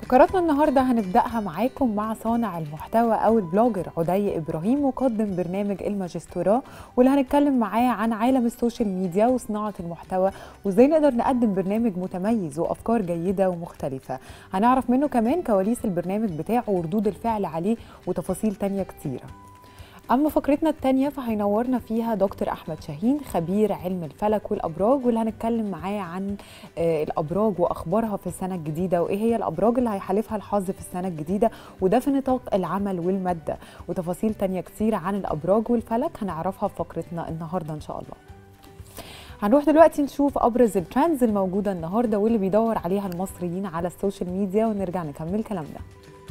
فقراتنا النهارده هنبداها معاكم مع صانع المحتوى او البلوجر عدي ابراهيم مقدم برنامج الماجستوراه واللي هنتكلم معاه عن عالم السوشيال ميديا وصناعه المحتوى وازاي نقدر نقدم برنامج متميز وافكار جيده ومختلفه هنعرف منه كمان كواليس البرنامج بتاعه وردود الفعل عليه وتفاصيل تانية كتيره أما فقرتنا التانية فهينورنا فيها دكتور أحمد شاهين خبير علم الفلك والأبراج واللي هنتكلم معاه عن الأبراج وأخبارها في السنة الجديدة وإيه هي الأبراج اللي هيحالفها الحظ في السنة الجديدة وده في نطاق العمل والمادة وتفاصيل تانية كتير عن الأبراج والفلك هنعرفها في فقرتنا النهاردة إن شاء الله هنروح دلوقتي نشوف ابرز الترندز الموجوده النهارده واللي بيدور عليها المصريين على السوشيال ميديا ونرجع نكمل كلامنا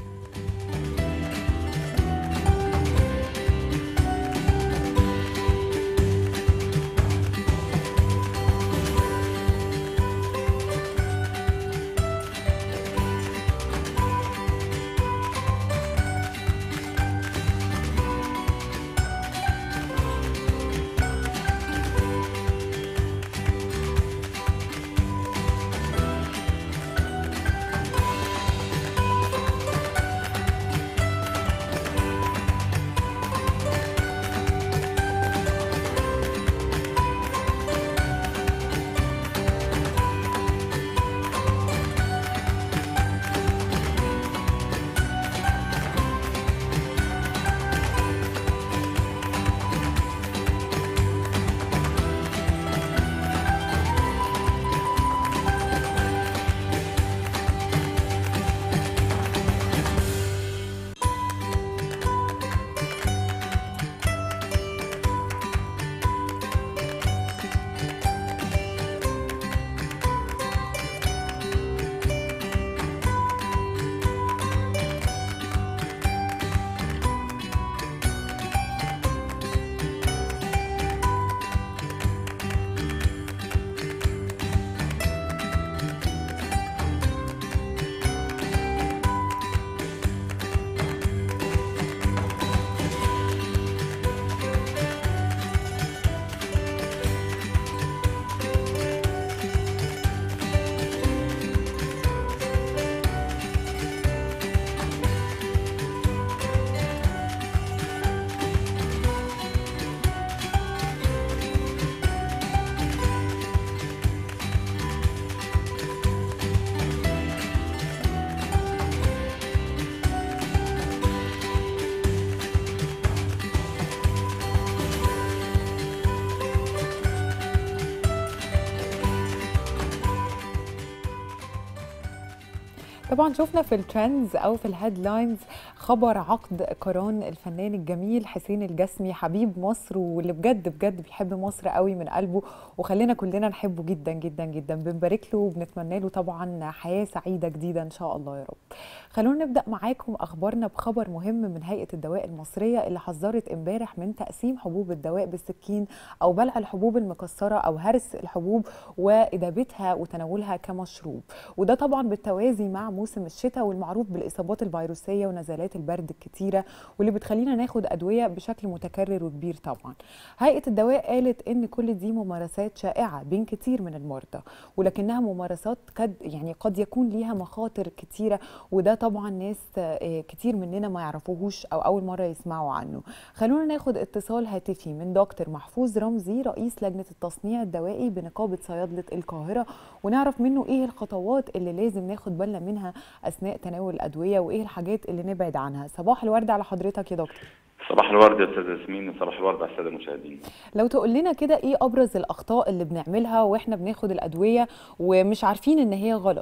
طبعا شفنا في الترندز او في الهيدلاينز خبر عقد قران الفنان الجميل حسين الجسمي حبيب مصر واللي بجد بجد بيحب مصر قوي من قلبه وخلينا كلنا نحبه جدا جدا جدا بنبارك له وبنتمنى له طبعا حياه سعيده جديده ان شاء الله يا رب خلونا نبدا معاكم اخبارنا بخبر مهم من هيئه الدواء المصريه اللي حذرت امبارح من تقسيم حبوب الدواء بالسكين او بلع الحبوب المكسره او هرس الحبوب وادابتها وتناولها كمشروب وده طبعا بالتوازي مع موسم الشتاء والمعروف بالاصابات الفيروسيه ونزلات البرد الكتيره واللي بتخلينا ناخد ادويه بشكل متكرر وكبير طبعا. هيئه الدواء قالت ان كل دي ممارسات شائعه بين كتير من المرضى ولكنها ممارسات قد يعني قد يكون ليها مخاطر كتيره وده طبعا ناس كتير مننا ما يعرفوهوش او اول مره يسمعوا عنه. خلونا ناخد اتصال هاتفي من دكتور محفوظ رمزي رئيس لجنه التصنيع الدوائي بنقابه صيادله القاهره ونعرف منه ايه الخطوات اللي لازم ناخد بالنا منها اثناء تناول الادويه وايه الحاجات اللي نبعد عنها صباح الورد على حضرتك يا دكتور صباح الورد يا استاذ ياسمين وصباح الورد على الساده المشاهدين لو تقول لنا كده ايه ابرز الاخطاء اللي بنعملها واحنا بناخد الادويه ومش عارفين ان هي غلط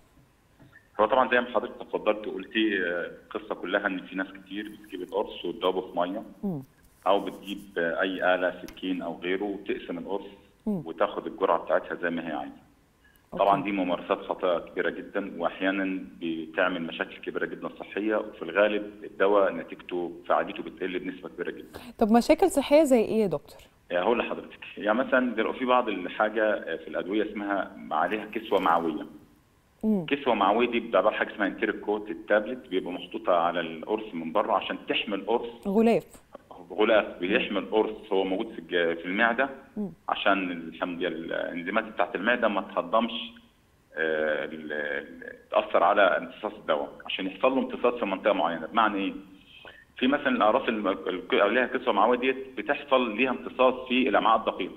هو طبعا زي ما حضرتك اتفضلت وقلتي القصه كلها ان في ناس كتير بتجيب القرص وتضربه في ميه م. او بتجيب اي اله سكين او غيره وتقسم القرص م. وتاخد الجرعه بتاعتها زي ما هي عايزه طبعا دي ممارسات خاطئه كبيره جدا واحيانا بتعمل مشاكل كبيره جدا صحيه وفي الغالب الدواء نتيجته فعاليته بتقل بنسبه كبيره جدا. طب مشاكل صحيه زي ايه يا دكتور؟ هقول لحضرتك يعني مثلا بيبقى في بعض الحاجه في الادويه اسمها عليها كسوه معويه. مم. كسوه معويه دي بتبقى حاجه اسمها انتيريك كوت التابلت بيبقى محطوطه على القرص من بره عشان تحمي القرص غلاف غلاف بيحمي القرص هو موجود في في المعده م. عشان الحمض الانزيمات بتاعت المعده ما تهضمش آه، ال- ال- تاثر على امتصاص الدواء عشان يحصل له امتصاص في منطقه معينه بمعنى ايه؟ في مثلا الاعراس الم- ال- اللي ليها كسوه معويه ديت بتحصل ليها امتصاص في الامعاء الدقيقه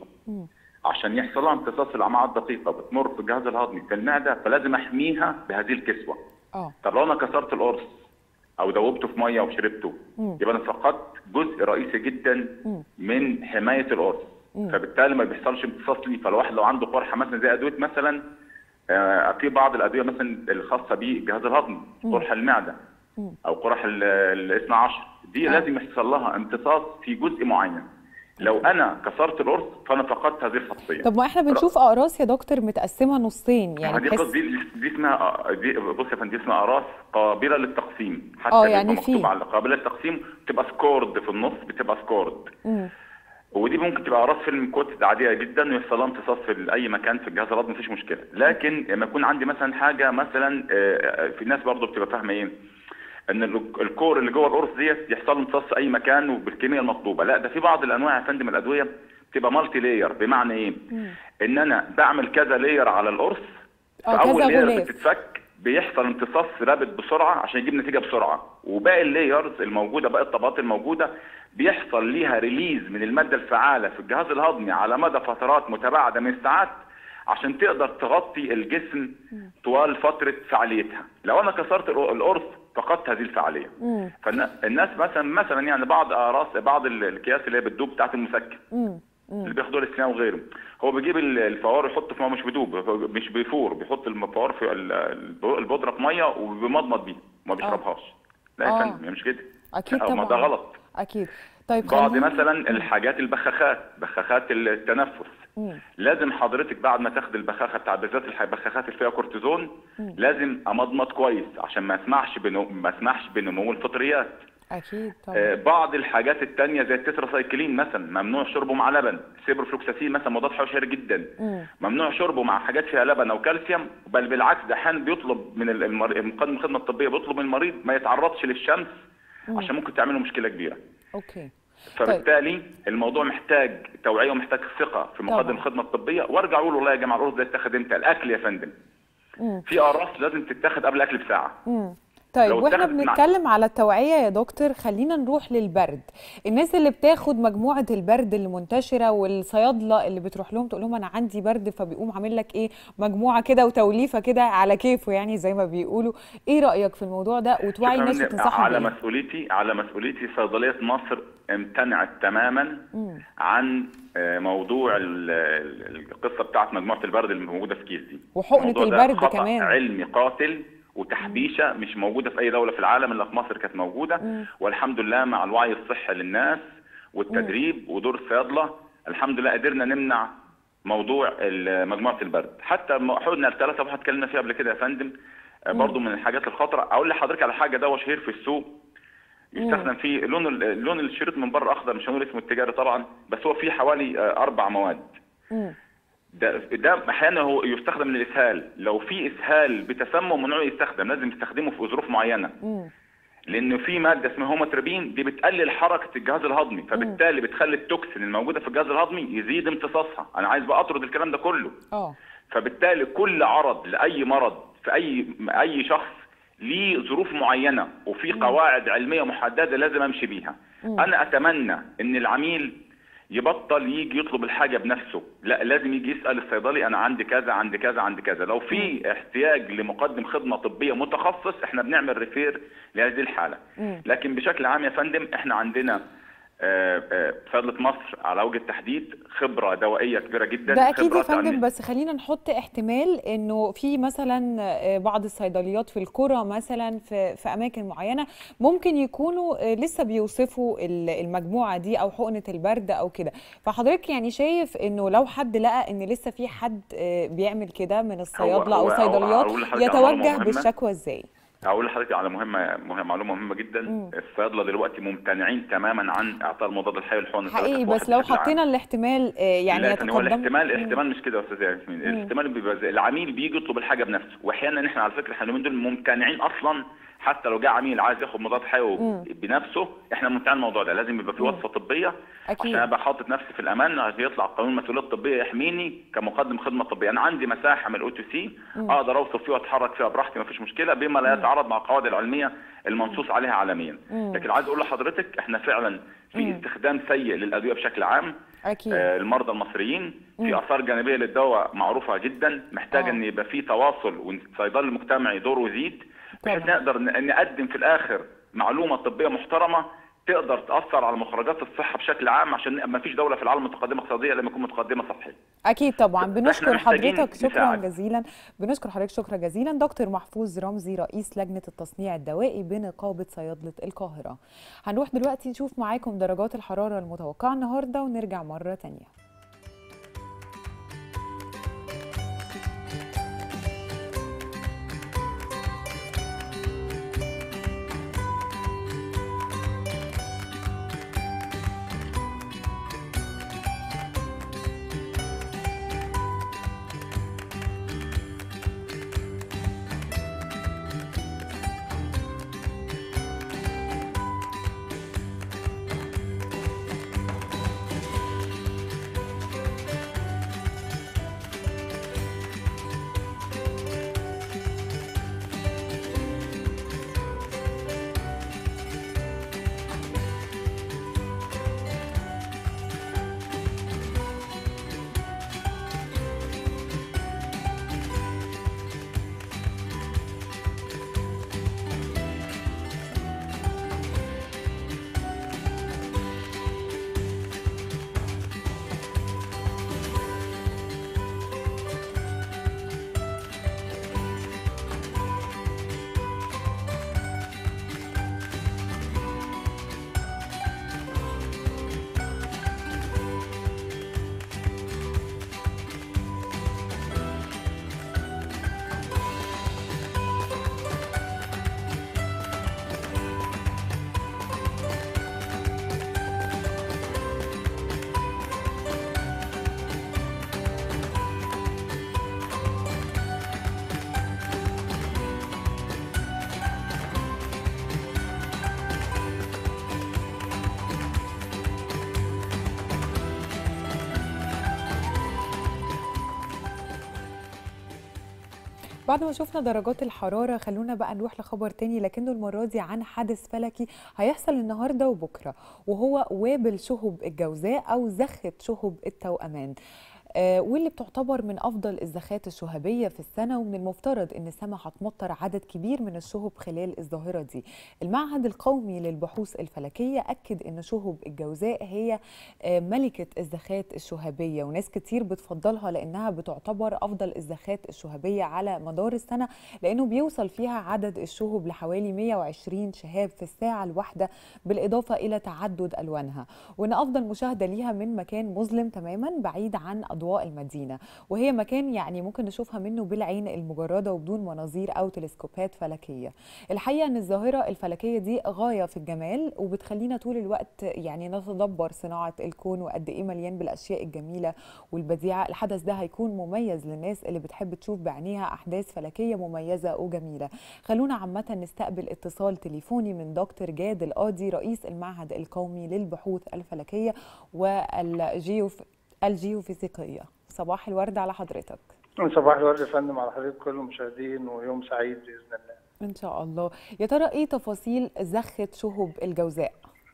عشان يحصل لها امتصاص في الامعاء الدقيقه بتمر في الجهاز الهضمي في المعده فلازم احميها بهذه الكسوه اه طب لو انا كسرت القرص او دوبته في ميه وشربته يبقى انا فقدت جزء رئيسي جدا من حمايه القرص فبالتالي ما بيحصلش امتصاص ليه فالواحد لو عنده قرحه مثلا زي ادويه مثلا آه، في بعض الادويه مثلا الخاصه بالجهاز الهضمي قرح المعده او قرح ال- الاثنى عشر دي آه. لازم يحصل لها امتصاص في جزء معين لو انا كسرت القرص فانا فقدت هذه الخاصيه طب ما احنا بنشوف اقراص يا دكتور متقسمه نصين يعني دي بحس قص- دي دي اسمها دي بص يا فندم دي اسمها اقراص قابله للتقسيم حتى آه، بيبقى يعني مكتوب في. على قابله للتقسيم بتبقى سكورد في النص بتبقى سكورد مم. ودي ممكن تبقى اقراص فيلم كوت عاديه جدا ويحصل لها امتصاص في اي مكان في الجهاز الهضمي مفيش مشكله لكن لما يكون عندي مثلا حاجه مثلا آه، آه، في ناس برضو بتبقى فاهمه ايه ان ال- الكور اللي جوه القرص ديت يحصل له امتصاص في اي مكان وبالكميه المطلوبه لا ده في بعض الانواع يا فندم الادويه بتبقى مالتي لاير بمعنى ايه ان انا بعمل كذا لاير على القرص آه، فاول كذا لاير غلاف. بتتفك بيحصل امتصاص رابط بسرعه عشان يجيب نتيجه بسرعه وباقي اللايرز الموجوده باقي الطبقات الموجوده بيحصل ليها ريليز من الماده الفعاله في الجهاز الهضمي على مدى فترات متباعده من الساعات عشان تقدر تغطي الجسم طوال فتره فعاليتها لو انا كسرت الق- القرص فقدت هذه الفعاليه مم. فالناس مثلا مثلا يعني بعض اقراص بعض ال- الاكياس اللي هي بتدوب بتاعت المسكن مم. اللي بياخدوا الاستثناء وغيره هو بيجيب ال- الفوار يحط في ميه مش بدوب هو مش بيفور بيحط الفوار في ال- الب- البودره في ميه وبيمضمض بيها ما بيشربهاش لا يا آه. فندم هي مش كده اكيد لا، ما طبعا ده غلط اكيد طيب بعض خلينا- مثلا الحاجات البخاخات بخاخات التنفس مم. لازم حضرتك بعد ما تاخد البخاخه بتاع بالذات الح- البخاخات اللي فيها كورتيزون لازم امضمض كويس عشان ما اسمحش بنو... ما اسمحش بنمو الفطريات اكيد طبعا آه، بعض الحاجات التانية زي التتراسايكلين مثلا ممنوع شربه مع لبن سيبروفلوكساسين مثلا مضاد حيوي شهير جدا مم. ممنوع شربه مع حاجات فيها لبن او كالسيوم بل بالعكس ده احيانا بيطلب من ال- المر... مقدم الخدمه الطبيه بيطلب من المريض ما يتعرضش للشمس عشان ممكن تعمل له مشكله كبيره اوكي فبالتالي الموضوع محتاج توعيه ومحتاج ثقه في مقدم طبعا. الخدمه الطبيه وارجع اقول والله يا جماعه القرص ده يتاخد امتى الاكل يا فندم مم. في اقراص لازم تتاخد قبل الاكل بساعه مم. طيب لو واحنا اتاخدت مع- بنتكلم على التوعية يا دكتور خلينا نروح للبرد الناس اللي بتاخد مجموعة البرد اللي منتشرة والصيادلة اللي بتروح لهم تقول لهم انا عندي برد فبيقوم عامل لك ايه مجموعة كده وتوليفة كده على كيفه يعني زي ما بيقولوا ايه رأيك في الموضوع ده وتوعي شوف يا الناس فندم، وتنصحهم على بإيه؟ مسؤوليتي على مسؤوليتي صيدليه مصر امتنعت تماما مم. عن آه، موضوع ال- ال- القصه بتاعت مجموعه البرد اللي موجوده في كيس دي وحقنة الموضوع ده البرد خطأ كمان. علمي قاتل وتحبيشه مش موجوده في اي دوله في العالم الا في مصر كانت موجوده والحمد لله مع الوعي الصحي للناس والتدريب ودور الصيادله الحمد لله قدرنا نمنع موضوع ال- مجموعه البرد حتى م- حقنه الثلاثه واحد اتكلمنا فيها قبل كده يا فندم آه، برضو من الحاجات الخطره اقول لحضرتك على حاجه ده شهير في السوق يستخدم فيه لون ال- لون الشريط من بره اخضر مش هنقول اسمه التجاري طبعا بس هو فيه حوالي آه، اربع مواد مم. ده ده احيانا هو يستخدم للاسهال لو في اسهال بتسمم ممنوع يستخدم لازم يستخدمه في ظروف معينه مم. لان في ماده اسمها هوماتربين دي بتقلل حركه الجهاز الهضمي فبالتالي بتخلي التوكسين الموجوده في الجهاز الهضمي يزيد امتصاصها انا عايز بقى اطرد الكلام ده كله اه فبالتالي كل عرض لاي مرض في اي اي شخص ليه ظروف معينه وفي قواعد علميه محدده لازم امشي بيها انا اتمنى ان العميل يبطل يجي يطلب الحاجه بنفسه لا لازم يجي يسال الصيدلي انا عندي كذا عندي كذا عندي كذا لو في احتياج لمقدم خدمه طبيه متخصص احنا بنعمل ريفير لهذه الحاله مم. لكن بشكل عام يا فندم احنا عندنا آه، آه، صيدله مصر على وجه التحديد خبره دوائيه كبيره جدا ده اكيد يا خبرة فندم علمية. بس خلينا نحط احتمال انه في مثلا آه، بعض الصيدليات في القرى مثلا في في اماكن معينه ممكن يكونوا آه، لسه بيوصفوا ال- المجموعه دي او حقنه البرد او كده فحضرتك يعني شايف انه لو حد لقى ان لسه في حد آه، بيعمل كده من الصيادله او هو- هو- صيدليات هقول لحضرتك على معلومة يتوجه مهمة. بالشكوى ازاي هقول لحضرتك على مهمه مهمه معلومه مهمه جدا مم. الصيادله دلوقتي ممتنعين تماما عن اعطاء المضاد الحيوي الحقن حقيقي الثلاثة بس لو بشكل عام. حطينا الاحتمال آه، يعني لا، ثانية، هو يتقدم الاحتمال مم. الاحتمال مش كده يا استاذ ياسمين الاحتمال بيبقى زي العميل بيجي يطلب الحاجه بنفسه واحيانا احنا على فكره احنا اليومين دول ممتنعين اصلا حتى لو جه عميل عايز ياخد مضاد حيوي بنفسه احنا ممتعين الموضوع ده لازم يبقى في وصفه طبيه أكيد. عشان ابقى حاطط نفسي في الامان عشان يطلع قانون المسؤوليه الطبيه يحميني كمقدم خدمه طبيه انا عندي مساحه من الاو تي سي اقدر اوصف فيها واتحرك فيها براحتي ما فيش مشكله بما لا يتعارض مع القواعد العلميه المنصوص عليها عالميا لكن عايز اقول لحضرتك احنا فعلا في استخدام سيء للادويه بشكل عام اكيد آه، المرضى المصريين في اثار جانبيه للدواء معروفه جدا محتاج آه. ان يبقى في تواصل والصيدلي المجتمعي دوره يزيد بحيث طبعاً. نقدر ن- نقدم في الاخر معلومه طبيه محترمه تقدر تاثر على مخرجات الصحه بشكل عام عشان ما فيش دوله في العالم متقدمه اقتصاديا لما يكون متقدمه صحيا اكيد طبعا إحنا بنشكر محتاجين حضرتك شكرا نساعد. جزيلا بنشكر حضرتك شكرا جزيلا دكتور محفوظ رمزي رئيس لجنه التصنيع الدوائي بنقابه صيادله القاهره هنروح دلوقتي نشوف معاكم درجات الحراره المتوقعه النهارده ونرجع مره تانية بعد ما شفنا درجات الحرارة خلونا بقى نروح لخبر تاني لكنه المرة دي عن حدث فلكي هيحصل النهاردة وبكرة وهو وابل شهب الجوزاء أو زخة شهب التوأمان آه، واللي بتعتبر من افضل الزخات الشهبيه في السنه ومن المفترض ان السماء هتمطر عدد كبير من الشهب خلال الظاهره دي. المعهد القومي للبحوث الفلكيه اكد ان شهب الجوزاء هي آه، ملكه الزخات الشهبيه وناس كتير بتفضلها لانها بتعتبر افضل الزخات الشهبيه على مدار السنه لانه بيوصل فيها عدد الشهب لحوالي 120 شهاب في الساعه الواحده بالاضافه الى تعدد الوانها وان افضل مشاهده ليها من مكان مظلم تماما بعيد عن اضواء المدينه وهي مكان يعني ممكن نشوفها منه بالعين المجرده وبدون مناظير او تلسكوبات فلكيه الحقيقه ان الظاهره الفلكيه دي غايه في الجمال وبتخلينا طول الوقت يعني نتدبر صناعه الكون وقد ايه مليان بالاشياء الجميله والبديعه الحدث ده هيكون مميز للناس اللي بتحب تشوف بعينيها احداث فلكيه مميزه وجميله خلونا عامه نستقبل اتصال تليفوني من دكتور جاد القاضي رئيس المعهد القومي للبحوث الفلكيه والجيوف الجيوفيزيقيه صباح الورد على حضرتك صباح الورد يا فندم على حضرتك كل المشاهدين ويوم سعيد باذن الله. ان شاء الله يا ترى ايه تفاصيل زخه شهب الجوزاء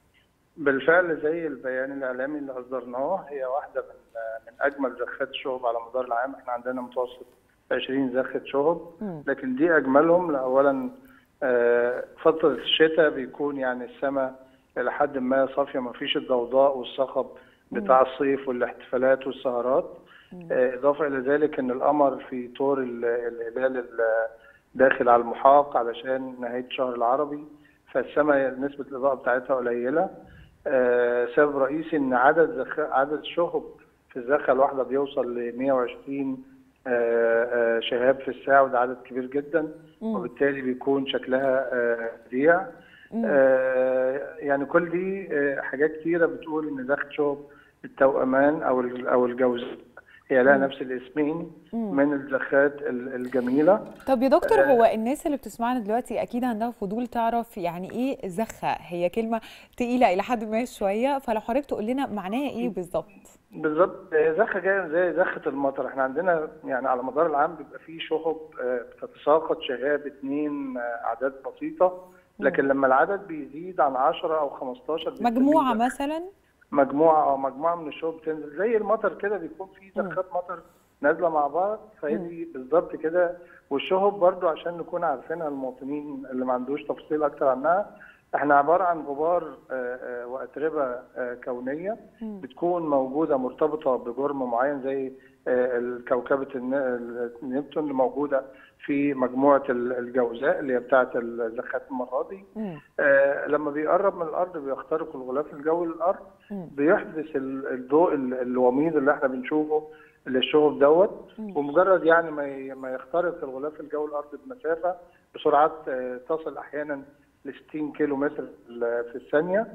بالفعل زي البيان الاعلامي اللي اصدرناه هي واحده من من اجمل زخات الشهب على مدار العام احنا عندنا متوسط 20 زخه شهب لكن دي اجملهم اولا آه، فتره الشتاء بيكون يعني السماء الى حد ما صافيه ما فيش الضوضاء والصخب بتاع الصيف والاحتفالات والسهرات آه، اضافه الى ذلك ان القمر في طور ال- الهلال ال- داخل على المحاق علشان نهايه الشهر العربي فالسماء نسبه الاضاءه بتاعتها قليله آه، سبب رئيسي ان عدد زخ... عدد الشهب في الزخه الواحده بيوصل ل 120 آه، آه، شهاب في الساعه وده عدد كبير جدا وبالتالي بيكون شكلها آه، بديع آه، يعني كل دي آه، حاجات كتيره بتقول ان زخه شهب التوأمان او ال- او الجوز هي لها نفس الاسمين من الزخات ال- الجميله طب يا دكتور هو الناس اللي بتسمعنا دلوقتي اكيد عندها فضول تعرف يعني ايه زخه هي كلمه تقيله الى حد ما شويه فلو حضرتك تقول لنا معناها ايه بالظبط بالظبط هي زخه جايه زي زخه المطر احنا عندنا يعني على مدار العام بيبقى فيه شهب آه، بتتساقط شهاب اتنين آه، اعداد بسيطه لكن لما العدد بيزيد عن 10 او 15 بيبقى فيه مجموعه زخة. مثلا مجموعه او مجموعه من الشهب بتنزل زي المطر كده بيكون في زخات مطر نازله مع بعض فهي دي بالظبط كده والشهب برضو عشان نكون عارفينها المواطنين اللي ما عندوش تفصيل اكتر عنها احنا عباره عن غبار آه، آه، واتربه آه، كونيه بتكون موجوده مرتبطه بجرم معين زي آه، الكوكبه الن- نبتون اللي موجوده في مجموعه ال- الجوزاء اللي هي بتاعه الزخات المره دي مم. آه، لما بيقرب من الارض بيخترق الغلاف الجوي للارض مم. بيحدث ال- الضوء ال- الوميض اللي احنا بنشوفه للشهب دوت ومجرد يعني ما ي- ما يخترق الغلاف الجوي الارض بمسافه بسرعات آه، تصل احيانا ل 60 كيلو متر ال- في الثانيه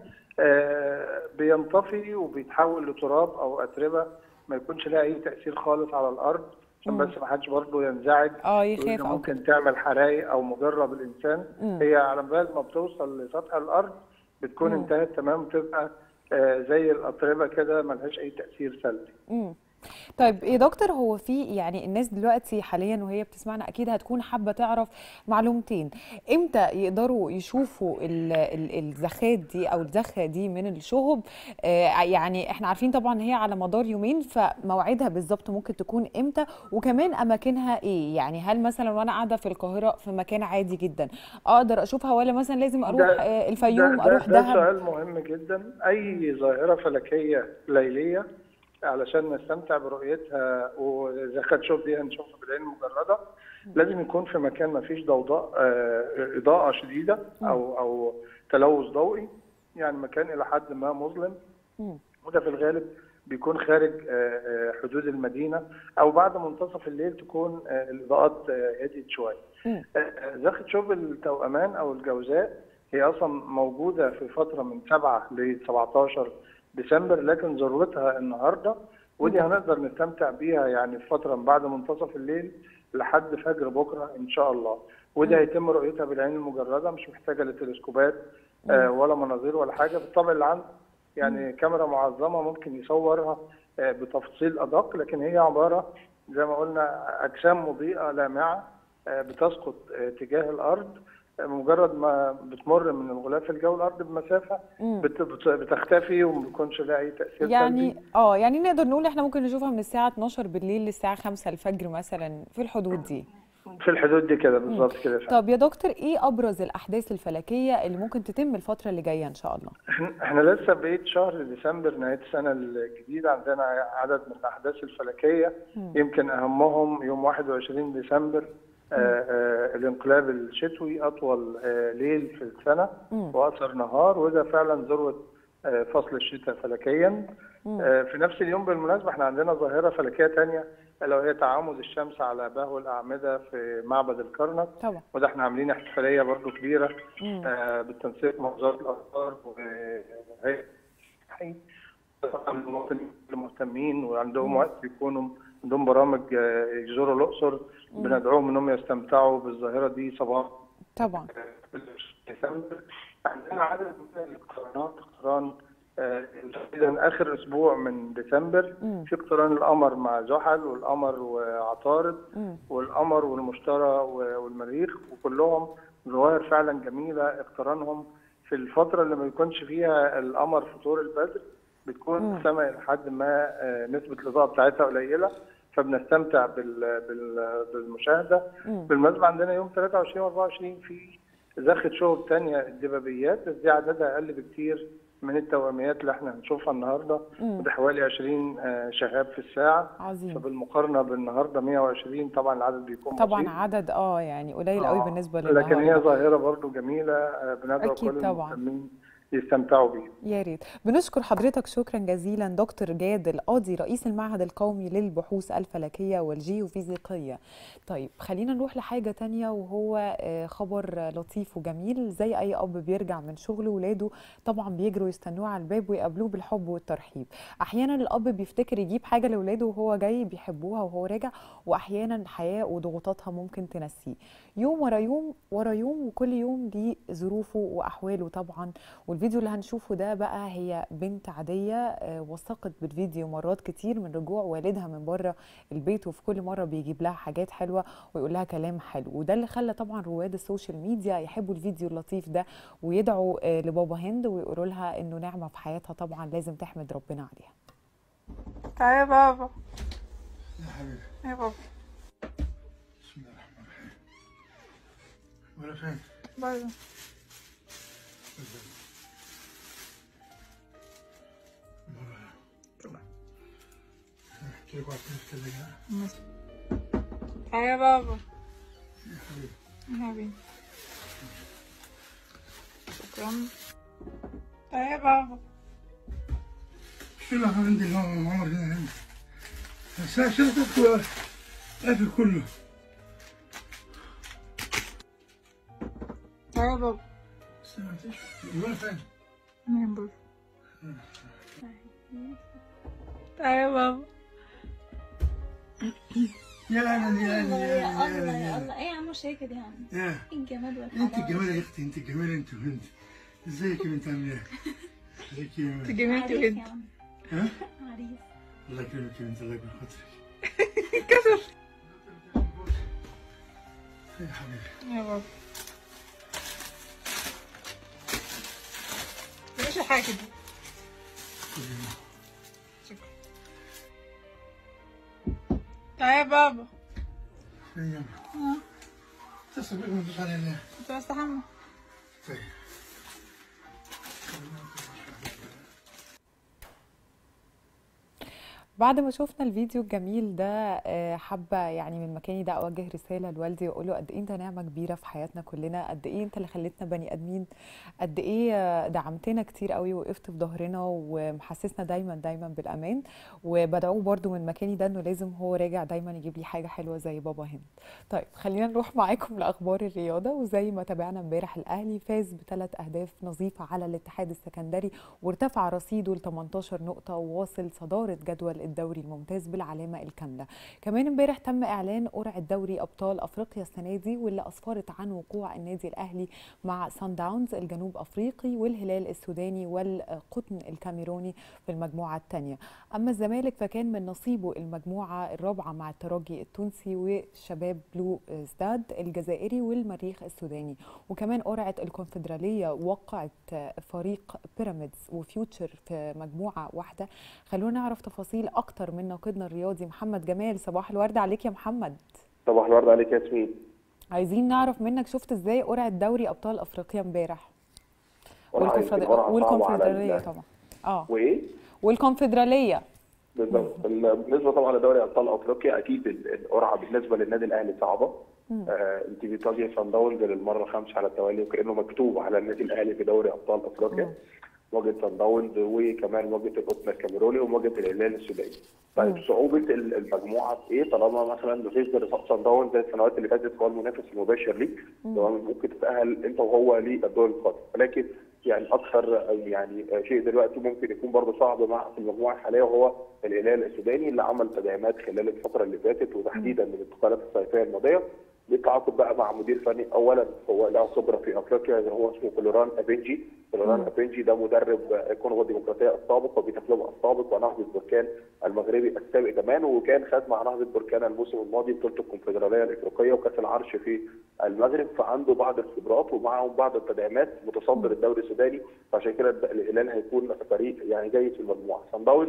آه، بينطفي وبيتحول لتراب او اتربه ما يكونش لها اي تاثير خالص على الارض عشان بس ما حدش برضه ينزعج اه وإن يخاف او ممكن تعمل حرايق او مضره بالانسان مم. هي على بال ما بتوصل لسطح الارض بتكون انتهت تمام وتبقى آه، زي الاتربه كده ملهاش اي تاثير سلبي مم. طيب يا دكتور هو في يعني الناس دلوقتي حاليا وهي بتسمعنا اكيد هتكون حابه تعرف معلومتين امتى يقدروا يشوفوا ال- ال- الزخات دي او الزخه دي من الشهب آه يعني احنا عارفين طبعا ان هي على مدار يومين فموعدها بالظبط ممكن تكون امتى وكمان اماكنها ايه يعني هل مثلا وانا قاعده في القاهره في مكان عادي جدا اقدر اشوفها ولا مثلا لازم اروح ده- آه الفيوم ده, اروح ده, ده دهب سؤال مهم جدا اي ظاهره فلكيه ليليه علشان نستمتع برؤيتها واذا خد شوف دي هنشوفها بالعين المجرده لازم يكون في مكان ما فيش ضوضاء آه، اضاءه شديده او او تلوث ضوئي يعني مكان الى حد ما مظلم مم. وده في الغالب بيكون خارج آه، آه، حدود المدينه او بعد منتصف الليل تكون آه، الاضاءات آه، هديت شويه. مم. آه، زخة شوب التوأمان او الجوزاء هي اصلا موجوده في فتره من 7 ل 17 ديسمبر لكن ذروتها النهارده ودي هنقدر نستمتع بيها يعني في فتره من بعد منتصف الليل لحد فجر بكره ان شاء الله ودي هيتم رؤيتها بالعين المجرده مش محتاجه لتلسكوبات آه، ولا مناظير ولا حاجه بالطبع اللي عنده يعني كاميرا معظمه ممكن يصورها آه، بتفصيل ادق لكن هي عباره زي ما قلنا اجسام مضيئه لامعه آه، بتسقط آه، تجاه الارض آه، مجرد ما بتمر من الغلاف الجوي الارض بمسافه مم. بت- بت- بتختفي وما بيكونش لها اي تاثير يعني سلبي اه يعني نقدر نقول احنا ممكن نشوفها من الساعة 12 بالليل للساعة 5 الفجر مثلا في الحدود دي في الحدود دي كده بالظبط كده فعلا. طب يا دكتور ايه ابرز الاحداث الفلكية اللي ممكن تتم الفترة اللي جاية ان شاء الله احنا إحنا لسه بقيت شهر ديسمبر نهايه السنه الجديده عندنا عدد من الاحداث الفلكيه يمكن اهمهم يوم 21 ديسمبر آه آه الانقلاب الشتوي اطول آه ليل في السنه واقصر نهار وده فعلا ذروه آه فصل الشتاء فلكيا آه في نفس اليوم بالمناسبه احنا عندنا ظاهره فلكيه ثانيه الا وهي تعامد الشمس على بهو الاعمده في معبد الكرنك طبعا وده احنا عاملين احتفاليه برضو كبيره آه بالتنسيق مع وزاره الاثار وهيئه الحي طبعا المواطنين المهتمين وعندهم وقت يكونوا عندهم برامج آه، يزوروا الاقصر بندعوهم انهم يستمتعوا بالظاهره دي صباح طبعا ديسمبر عندنا عدد من الاقترانات اقتران آه، تقريبا اخر اسبوع من ديسمبر مم. في اقتران القمر مع زحل والقمر وعطارد مم. والقمر والمشتري و- والمريخ وكلهم ظواهر فعلا جميله اقترانهم في الفتره اللي ما يكونش فيها القمر في طور البدر بتكون السماء لحد ما آه، نسبه الاضاءه بتاعتها قليله فبنستمتع بال بال بالمشاهده مم. بالمناسبه عندنا يوم 23 و 24 في زخة شهب تانية الدبابيات بس دي عددها اقل بكتير من التواميات اللي احنا هنشوفها النهارده مم. وده حوالي 20 آه، شهاب في الساعه عظيم فبالمقارنه بالنهارده 120 طبعا العدد بيكون طبعا بسيط. عدد اه يعني قليل قوي آه، بالنسبة لكن هي للنهارده ظاهره برضو جميله آه، بندعو أكيد كل طبعاً. المهتمين يستمتعوا بيه يا ريت بنشكر حضرتك شكرا جزيلا دكتور جاد القاضي رئيس المعهد القومي للبحوث الفلكية والجيوفيزيقية طيب خلينا نروح لحاجة تانية وهو خبر لطيف وجميل زي أي أب بيرجع من شغله ولاده طبعا بيجروا يستنوه على الباب ويقابلوه بالحب والترحيب أحيانا الأب بيفتكر يجيب حاجة لولاده وهو جاي بيحبوها وهو راجع وأحيانا الحياة وضغوطاتها ممكن تنسيه يوم ورا يوم ورا يوم وكل يوم ليه ظروفه وأحواله طبعا والفيديو اللي هنشوفه ده بقى هي بنت عادية وثقت بالفيديو مرات كتير من رجوع والدها من بره البيت وفي كل مرة بيجيب لها حاجات حلوة ويقول لها كلام حلو وده اللي خلى طبعا رواد السوشيال ميديا يحبوا الفيديو اللطيف ده ويدعوا لبابا هند ويقولوا لها انه نعمة في حياتها طبعا لازم تحمد ربنا عليها تعالى يا بابا يا حبيبي يا بابا بسم الله الرحمن الرحيم ولا فين؟ بره احكي لك واحد نتكلم تعالى يا بابا يا حبيبي يا حبيبي شكرا تعالى يا بابا شو اللي عندي اليوم عمر هنا هنا الساعة شرطة قافل كله تعالى يا بابا سمعتش ولا فين؟ نام بره تعالى يا بابا يا اهلا يا اهلا يا يا اهلا الله يا يا اهلا الله ايه يا عم شيكة دي يا عم يا ايه الجمال انت والحلاوة الجمال يا اختي انت الجمال انت وانت ازيك يا بنت عامله ايه؟ ازيك يا انت جميلتي عريس وانت يا عم ها؟ عريس الله يكرمك يا بنت الله يكرم خاطرك كسر يا حبيبي يا بابا مش حاجة دي شكرا تعالى يا بابا فين يا اه اتصل بك ما تدوس علي ليه؟ كنت بستحمى طيب بعد ما شفنا الفيديو الجميل ده حابه يعني من مكاني ده اوجه رساله لوالدي واقول له قد ايه انت نعمه كبيره في حياتنا كلنا قد ايه انت اللي خليتنا بني ادمين قد ايه دعمتنا كتير قوي وقفت في ظهرنا ومحسسنا دايما دايما بالامان وبدعوه برده من مكاني ده انه لازم هو راجع دايما يجيب لي حاجه حلوه زي بابا هند طيب خلينا نروح معاكم لاخبار الرياضه وزي ما تابعنا امبارح الاهلي فاز بثلاث اهداف نظيفه على الاتحاد السكندري وارتفع رصيده ل 18 نقطه وواصل صداره جدول الدوري الممتاز بالعلامه الكامله كمان امبارح تم اعلان قرعه دوري ابطال افريقيا السنه دي واللي اسفرت عن وقوع النادي الاهلي مع سان داونز الجنوب افريقي والهلال السوداني والقطن الكاميروني في المجموعه الثانيه اما الزمالك فكان من نصيبه المجموعه الرابعه مع الترجي التونسي وشباب بلو ستاد الجزائري والمريخ السوداني وكمان قرعه الكونفدراليه وقعت فريق بيراميدز وفيوتشر في مجموعه واحده خلونا نعرف تفاصيل اكتر من ناقدنا الرياضي محمد جمال صباح الورد عليك يا محمد صباح الورد عليك يا ياسمين عايزين نعرف منك شفت ازاي قرعه دوري ابطال افريقيا امبارح والله يمكن والكونفدر- قرعة صعبة على والكونفدراليه ال- طبعا اه وايه؟ والكونفدراليه بالظبط ال- بالنسبه طبعا لدوري ابطال افريقيا اكيد ال- القرعه بالنسبه للنادي الاهلي صعبه آه انت بتواجهي صن داونز للمره الخامسه على التوالي وكانه مكتوب على النادي الاهلي في دوري ابطال افريقيا مواجهه صن داونز وكمان مواجهه القطن الكاميروني ومواجهه الهلال السوداني. طيب صعوبه ال- المجموعه في ايه؟ طالما مثلا بتقدر صن داونز زي السنوات اللي فاتت هو المنافس المباشر ليك تمام ممكن تتاهل انت وهو للدور القادم ولكن يعني اكثر يعني شيء دلوقتي ممكن يكون برضه صعب مع في المجموعه الحاليه وهو الهلال السوداني اللي عمل تدعيمات خلال الفتره اللي فاتت وتحديدا من الانتقالات الصيفيه الماضيه بالتعاقد بقى مع مدير فني اولا هو له خبره في افريقيا اللي هو اسمه فلوران ابنجي فلوران ابنجي ده مدرب كونغو الديمقراطيه السابق وبيتكلمه السابق ونهضه بركان المغربي السابق كمان وكان خد مع نهضه بركان الموسم الماضي بطوله الكونفدراليه الافريقيه وكاس العرش في المغرب فعنده بعض الخبرات ومعهم بعض التدعيمات متصدر الدوري السوداني فعشان كده الهلال هيكون فريق يعني جيد في المجموعه صن داونز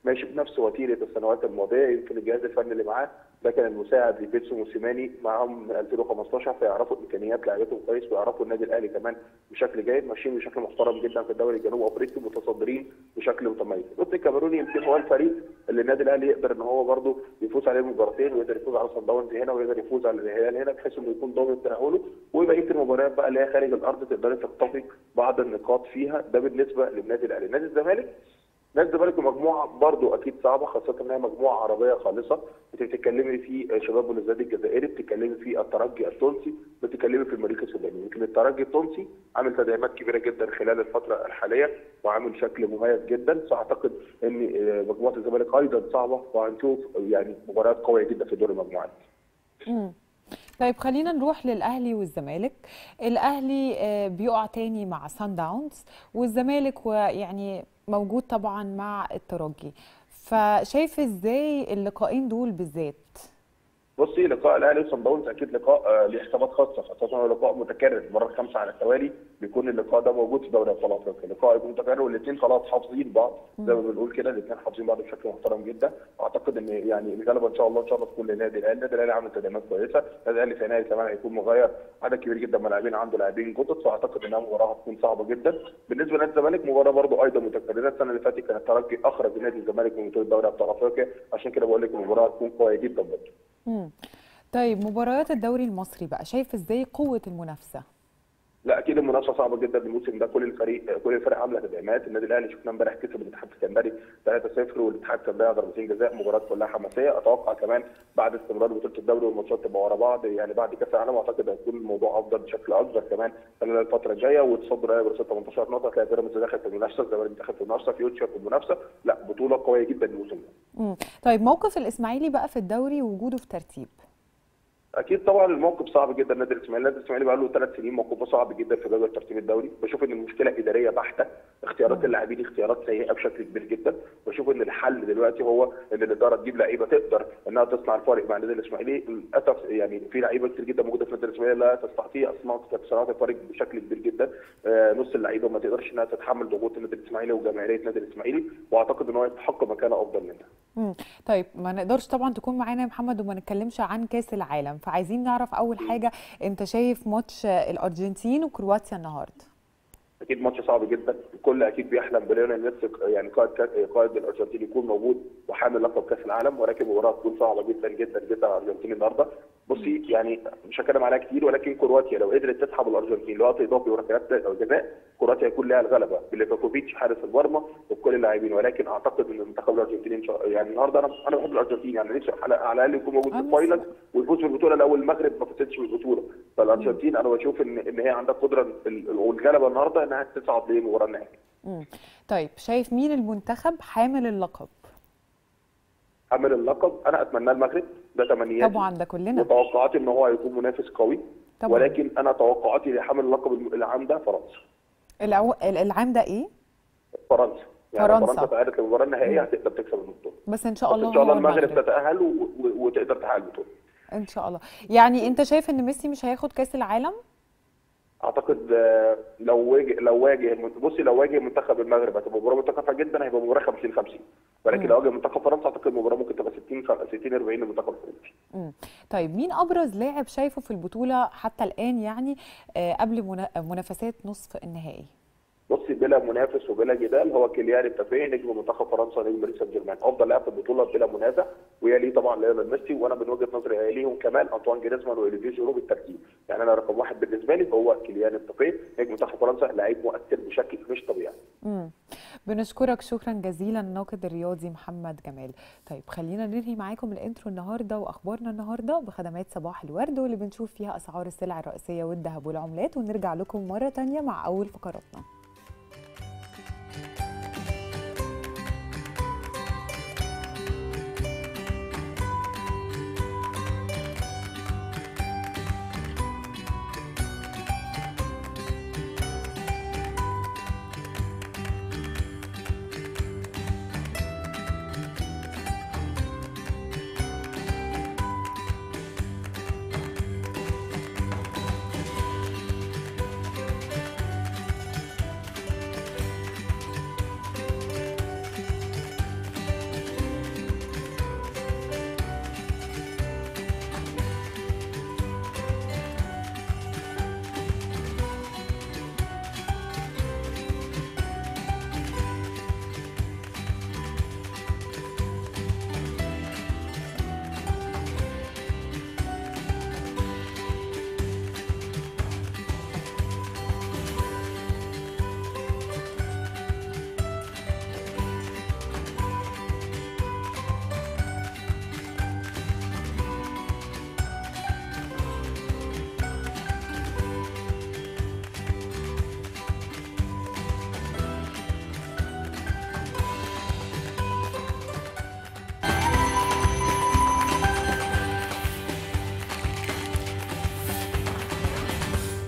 ماشي بنفس وتيره السنوات الماضيه يمكن الجهاز الفني اللي معاه ده كان المساعد لبيتسو موسيماني معاهم من 2015 فيعرفوا امكانيات لعيبتهم كويس ويعرفوا النادي الاهلي كمان بشكل جيد ماشيين بشكل محترم جدا في الدوري الجنوب افريقي متصدرين بشكل متميز. القطن الكاميروني يمكن هو الفريق اللي النادي الاهلي يقدر ان هو برضه يفوز عليه مباراتين ويقدر يفوز على صن داونز هنا ويقدر يفوز على الهلال هنا بحيث انه يكون ضامن تاهله وبقيه المباريات بقى اللي هي خارج الارض تقدري تخطفي بعض النقاط فيها ده بالنسبه للنادي الاهلي. نادي الزمالك نادي الزمالك مجموعه برضو اكيد صعبه خاصه انها مجموعه عربيه خالصه انت بتتكلمي في شباب بلوزداد الجزائري بتتكلمي في الترجي التونسي بتتكلمي في المريخ السوداني يمكن الترجي التونسي عامل تدعيمات كبيره جدا خلال الفتره الحاليه وعامل شكل مميز جدا فاعتقد ان مجموعه الزمالك ايضا صعبه وهنشوف يعني مباريات قويه جدا في دور المجموعات مم. طيب خلينا نروح للاهلي والزمالك الاهلي آه، بيقع تاني مع سان داونز والزمالك يعني موجود طبعا مع الترجي فشايف ازاي اللقاءين دول بالذات بصي لقاء الاهلي وصن داونز اكيد لقاء آه، ليه حسابات خاصه خاصه هو لقاء متكرر مره خمسه على التوالي بيكون اللقاء ده موجود في دوري ابطال افريقيا لقاء يكون متكرر والاثنين خلاص حافظين بعض زي ما بنقول كده الاثنين حافظين بعض بشكل محترم جدا اعتقد ان يعني الغلبه ان شاء الله ان شاء الله تكون للنادي الاهلي النادي الاهلي عامل تدعيمات كويسه النادي الاهلي في يناير كمان هيكون مغير عدد كبير جدا من اللاعبين عنده لاعبين جدد فاعتقد انها مباراه هتكون صعبه جدا بالنسبه لنادي الزمالك مباراه برضو ايضا متكرره السنه اللي فاتت كان الترجي اخرج نادي الزمالك من بطوله دوري ابطال افريقيا عشان كده بقول لك المباراه هتكون قويه جدا برضو مم. طيب مباريات الدوري المصري بقى شايف ازاي قوه المنافسه لا اكيد المنافسه صعبه جدا الموسم ده كل الفريق كل الفرق عامله تدعيمات النادي الاهلي شفنا امبارح كسب الاتحاد السكندري 3-0 والاتحاد كان ضيع ضربتين جزاء مباراه كلها حماسيه اتوقع كمان بعد استمرار بطوله الدوري والماتشات تبقى ورا بعض يعني بعد كاس العالم اعتقد هيكون الموضوع افضل بشكل اكبر كمان خلال الفتره الجايه وتصدر الاهلي برصيد 18 نقطه تلاقي بيراميدز داخل في المنافسه الزمالك داخل في المنافسه فيوتشر في المنافسه لا بطوله قويه جدا الموسم ده مم. طيب موقف الاسماعيلي بقى في الدوري ووجوده في ترتيب اكيد طبعا الموقف صعب جدا النادي الاسماعيلي، النادي الاسماعيلي بقى له ثلاث سنين موقفه صعب جدا في جدول الترتيب الدوري، بشوف ان المشكله اداريه بحته، اختيارات اللاعبين اختيارات سيئه بشكل كبير جدا، بشوف ان الحل دلوقتي هو ان الاداره تجيب لعيبه تقدر انها تصنع الفارق مع النادي الاسماعيلي، للاسف يعني في لعيبه كتير جدا موجوده في النادي الاسماعيلي لا تستطيع صناعه صناعه الفارق بشكل كبير جدا، آه نص اللعيبه ما تقدرش انها تتحمل ضغوط النادي الاسماعيلي وجماهيريه النادي الاسماعيلي، واعتقد ان هو يستحق مكانه افضل منها. مم. طيب ما نقدرش طبعا تكون معانا يا محمد وما نتكلمش عن كاس العالم فعايزين نعرف اول حاجه انت شايف ماتش الارجنتين وكرواتيا النهارده اكيد ماتش صعب جدا الكل اكيد بيحلم بليونيل ميسي يعني قائد قائد الارجنتين يكون موجود وحامل لقب كاس العالم ولكن المباراه تكون صعبه جدا جدا جدا على الارجنتين النهارده بصي يعني مش هتكلم عليها كتير ولكن كرواتيا لو قدرت تسحب الارجنتين لوقت اضافي وركلات جزاء كرواتيا هيكون لها الغلبه بليفاكوفيتش حارس المرمى وبكل اللاعبين ولكن اعتقد ان المنتخب الارجنتيني ان شاء يعني النهارده انا انا بحب الارجنتين يعني نفسي على على الاقل يكون موجود في الفاينل ويفوز بالبطوله الاول المغرب ما فازتش بالبطوله فالارجنتين انا بشوف ان ان هي عندها قدره والغلبه النهارده انها تصعد للمباراه النهائيه. طيب شايف مين المنتخب حامل اللقب؟ حامل اللقب انا اتمناه المغرب ده تمنياتي طبعا ده كلنا وتوقعاتي ان هو هيكون منافس قوي طبعا. ولكن انا توقعاتي لحامل اللقب العام ده فرنسا العو... العام ده ايه؟ فرنسا يعني فرنسا فرنسا تأهلت للمباراه النهائيه هتقدر تكسب البطوله بس ان شاء الله ان شاء الله المغرب المغرب. تتاهل و... و... وتقدر تحقق البطوله ان شاء الله يعني انت شايف ان ميسي مش هياخد كاس العالم؟ اعتقد لو واجه لو واجه بصي لو واجه منتخب المغرب هتبقى مباراه متكافئه جدا هيبقى مباراه 50 50 ولكن لو واجه منتخب فرنسا اعتقد المباراه ممكن تبقى 60 60 40 للمنتخب الفرنسي. طيب مين ابرز لاعب شايفه في البطوله حتى الان يعني قبل منافسات نصف النهائي؟ بصي بلا منافس وبلا جدال هو كيليان امبابي نجم منتخب فرنسا نجم باريس سان جيرمان افضل لاعب في البطوله بلا منازع ويليه طبعا ليونيل ميسي وانا من وجهه نظري يليهم كمان انطوان جريزمان واوليفيه جيرو بالترتيب يعني انا رقم واحد بالنسبه لي هو كيليان امبابي نجم منتخب فرنسا لعيب مؤثر بشكل مش طبيعي. امم بنشكرك شكرا جزيلا الناقد الرياضي محمد جمال. طيب خلينا ننهي معاكم الانترو النهارده واخبارنا النهارده بخدمات صباح الورد واللي بنشوف فيها اسعار السلع الرئيسيه والذهب والعملات ونرجع لكم مره ثانيه مع اول فقراتنا.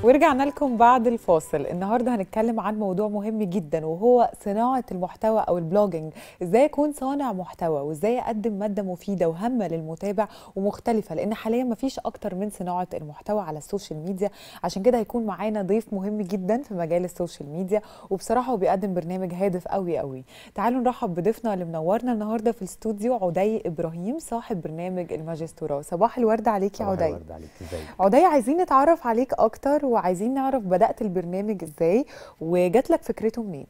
ورجعنا لكم بعد الفاصل النهارده هنتكلم عن موضوع مهم جدا وهو صناعه المحتوى او البلوجينج ازاي اكون صانع محتوى وازاي اقدم ماده مفيده وهامه للمتابع ومختلفه لان حاليا مفيش اكتر من صناعه المحتوى على السوشيال ميديا عشان كده هيكون معانا ضيف مهم جدا في مجال السوشيال ميديا وبصراحه هو بيقدم برنامج هادف قوي قوي تعالوا نرحب بضيفنا اللي منورنا النهارده في الاستوديو عدي ابراهيم صاحب برنامج الماجستوراه صباح الورد عليك يا صباح عدي الورد عليك ازيك عدي عايزين نتعرف عليك اكتر وعايزين نعرف بدأت البرنامج ازاي وجات لك فكرته منين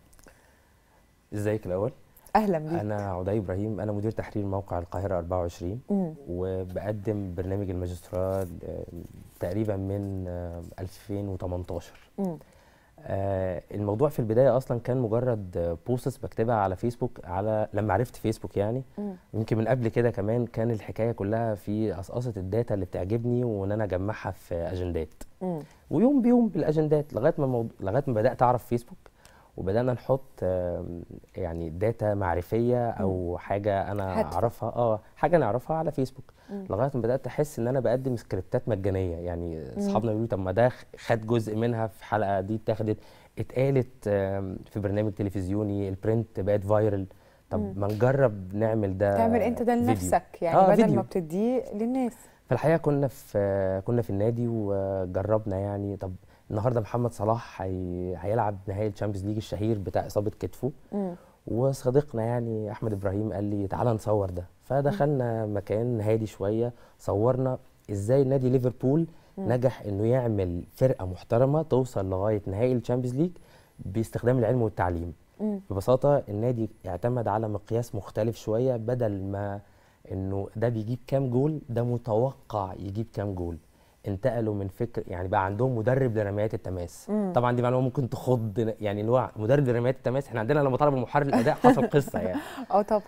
ازيك الاول اهلا بيك انا عدي ابراهيم انا مدير تحرير موقع القاهره 24 مم. وبقدم برنامج الماجستيراه آه، تقريبا من آه، 2018 مم. آه، الموضوع في البدايه اصلا كان مجرد بوستس بكتبها على فيسبوك على لما عرفت فيسبوك يعني مم. يمكن من قبل كده كمان كان الحكايه كلها في قصقصه الداتا اللي بتعجبني وان انا اجمعها في اجندات مم. ويوم بيوم بالاجندات لغايه ما الموضوع لغايه ما بدات اعرف فيسبوك وبدانا نحط آم، يعني داتا معرفيه او حاجه انا هادفة. اعرفها اه حاجه انا اعرفها على فيسبوك مم. لغايه ما بدات احس ان انا بقدم سكريبتات مجانيه يعني اصحابنا بيقولوا لي طب ما ده خد جزء منها في حلقه دي اتاخدت اتقالت آم، في برنامج تلفزيوني البرنت بقت فايرل طب ما نجرب نعمل ده تعمل انت ده فيديو. لنفسك يعني آه، بدل فيديو. ما بتديه للناس فالحقيقه كنا في كنا في النادي وجربنا يعني طب النهارده محمد صلاح هي... هيلعب نهائي الشامبيونز ليج الشهير بتاع اصابه كتفه مم. وصديقنا يعني احمد ابراهيم قال لي تعالى نصور ده فدخلنا مكان هادي شويه صورنا ازاي نادي ليفربول نجح انه يعمل فرقه محترمه توصل لغايه نهائي الشامبيونز ليج باستخدام العلم والتعليم مم. ببساطه النادي اعتمد على مقياس مختلف شويه بدل ما انه ده بيجيب كام جول ده متوقع يجيب كام جول انتقلوا من فكر يعني بقى عندهم مدرب لرميات التماس مم. طبعا دي معلومه ممكن تخض يعني اللي هو مدرب لرميات التماس احنا عندنا لما طلب المحرر الاداء حصل قصه يعني اه طبعا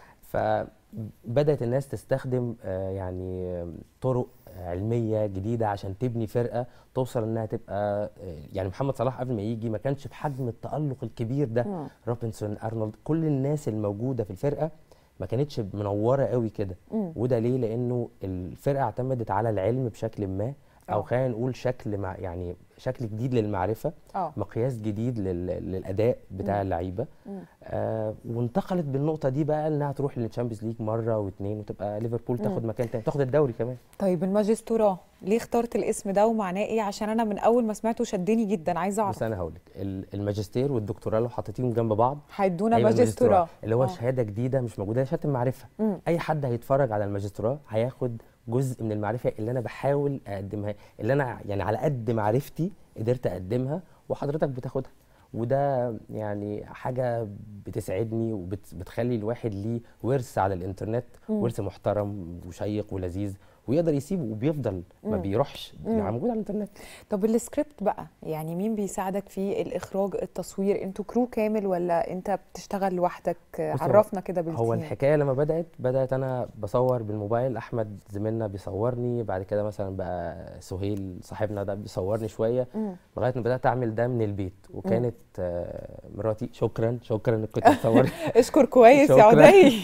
فبدات الناس تستخدم آه، يعني آه، طرق علميه جديده عشان تبني فرقه توصل انها تبقى آه، يعني محمد صلاح قبل ما يجي ما كانش بحجم التالق الكبير ده مم. روبنسون ارنولد كل الناس الموجوده في الفرقه ما كانتش منوره قوي كده مم. وده ليه لانه الفرقه اعتمدت على العلم بشكل ما او آه. خلينا نقول شكل مع يعني شكل جديد للمعرفه اه مقياس جديد لل... للاداء بتاع اللعيبه مم. آه وانتقلت بالنقطه دي بقى انها تروح للتشامبيونز ليج مره واثنين وتبقى ليفربول تاخد مكان تاني تاخد الدوري كمان طيب الماجستوراه ليه اخترت الاسم ده ومعناه ايه عشان انا من اول ما سمعته شدني جدا عايزه بس اعرف انا هقول لك الماجستير والدكتوراه لو حطيتيهم جنب بعض هيدونا هيبقى ماجستوراه اللي هو آه. شهاده جديده مش موجوده هي شهاده المعرفه مم. اي حد هيتفرج على الماجستوراه هياخد جزء من المعرفه اللي انا بحاول اقدمها اللي انا يعني على قد معرفتي قدرت اقدمها وحضرتك بتاخدها وده يعني حاجه بتسعدني وبتخلي الواحد ليه ورث على الانترنت ورث محترم وشيق ولذيذ ويقدر يسيبه وبيفضل ما بيروحش يعني موجود على الانترنت طب السكريبت بقى يعني مين بيساعدك في الاخراج التصوير انتوا كرو كامل ولا انت بتشتغل لوحدك بص، هو- عرفنا كده بالتيم هو الحكايه لما بدات بدات انا بصور بالموبايل احمد زميلنا بيصورني بعد كده مثلا بقى سهيل صاحبنا ده بيصورني شويه مم. لغايه ما بدات اعمل ده من البيت وكانت آه، مراتي شكرا شكرا انك كنت بتصورني اشكر كويس يا شكراً. عدي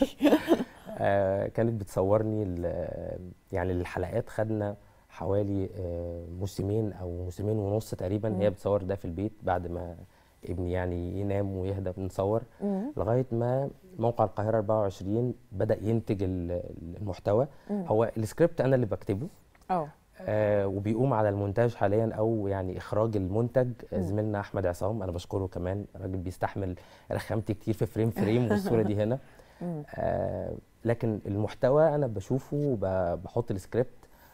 آه، كانت بتصورني ال- يعني الحلقات خدنا حوالي آه، موسمين او موسمين ونص تقريبا هي بتصور ده في البيت بعد ما ابني يعني ينام ويهدى بنصور مم. لغايه ما موقع القاهره 24 بدا ينتج ال- المحتوى هو السكريبت انا اللي بكتبه اه آه وبيقوم على المونتاج حاليا او يعني اخراج المنتج آه، زميلنا احمد عصام انا بشكره كمان راجل بيستحمل رخامتي كتير في فريم فريم والصوره دي هنا آه لكن المحتوى انا بشوفه وبحط السكريبت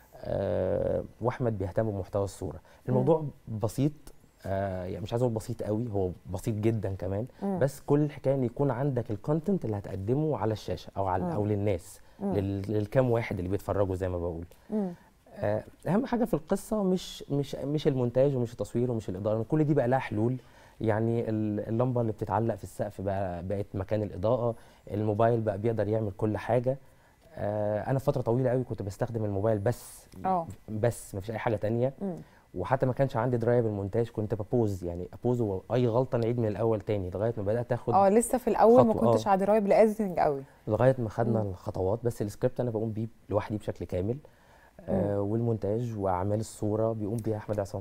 آه واحمد بيهتم بمحتوى الصوره الموضوع بسيط آه يعني مش عايز اقول بسيط قوي هو بسيط جدا كمان بس كل الحكايه ان يكون عندك الكونتنت اللي هتقدمه على الشاشه او على او للناس لل- للكام واحد اللي بيتفرجوا زي ما بقول مم. آه، اهم حاجه في القصه مش مش مش المونتاج ومش التصوير ومش الاداره كل دي بقى لها حلول يعني ال- اللمبه اللي بتتعلق في السقف بقى بقت مكان الاضاءه الموبايل بقى بيقدر يعمل كل حاجه آه، انا فتره طويله قوي كنت بستخدم الموبايل بس اه بس مفيش اي حاجه تانية مم. وحتى ما كانش عندي درايه بالمونتاج كنت ببوز يعني ابوز واي غلطه نعيد من الاول تاني لغايه ما بدات اخد اه لسه في الاول ما خطوة، كنتش آه. على درايه بالايديتنج قوي لغايه ما خدنا الخطوات بس السكريبت انا بقوم بيه لوحدي بشكل كامل آه والمونتاج واعمال الصوره بيقوم بيها احمد عصام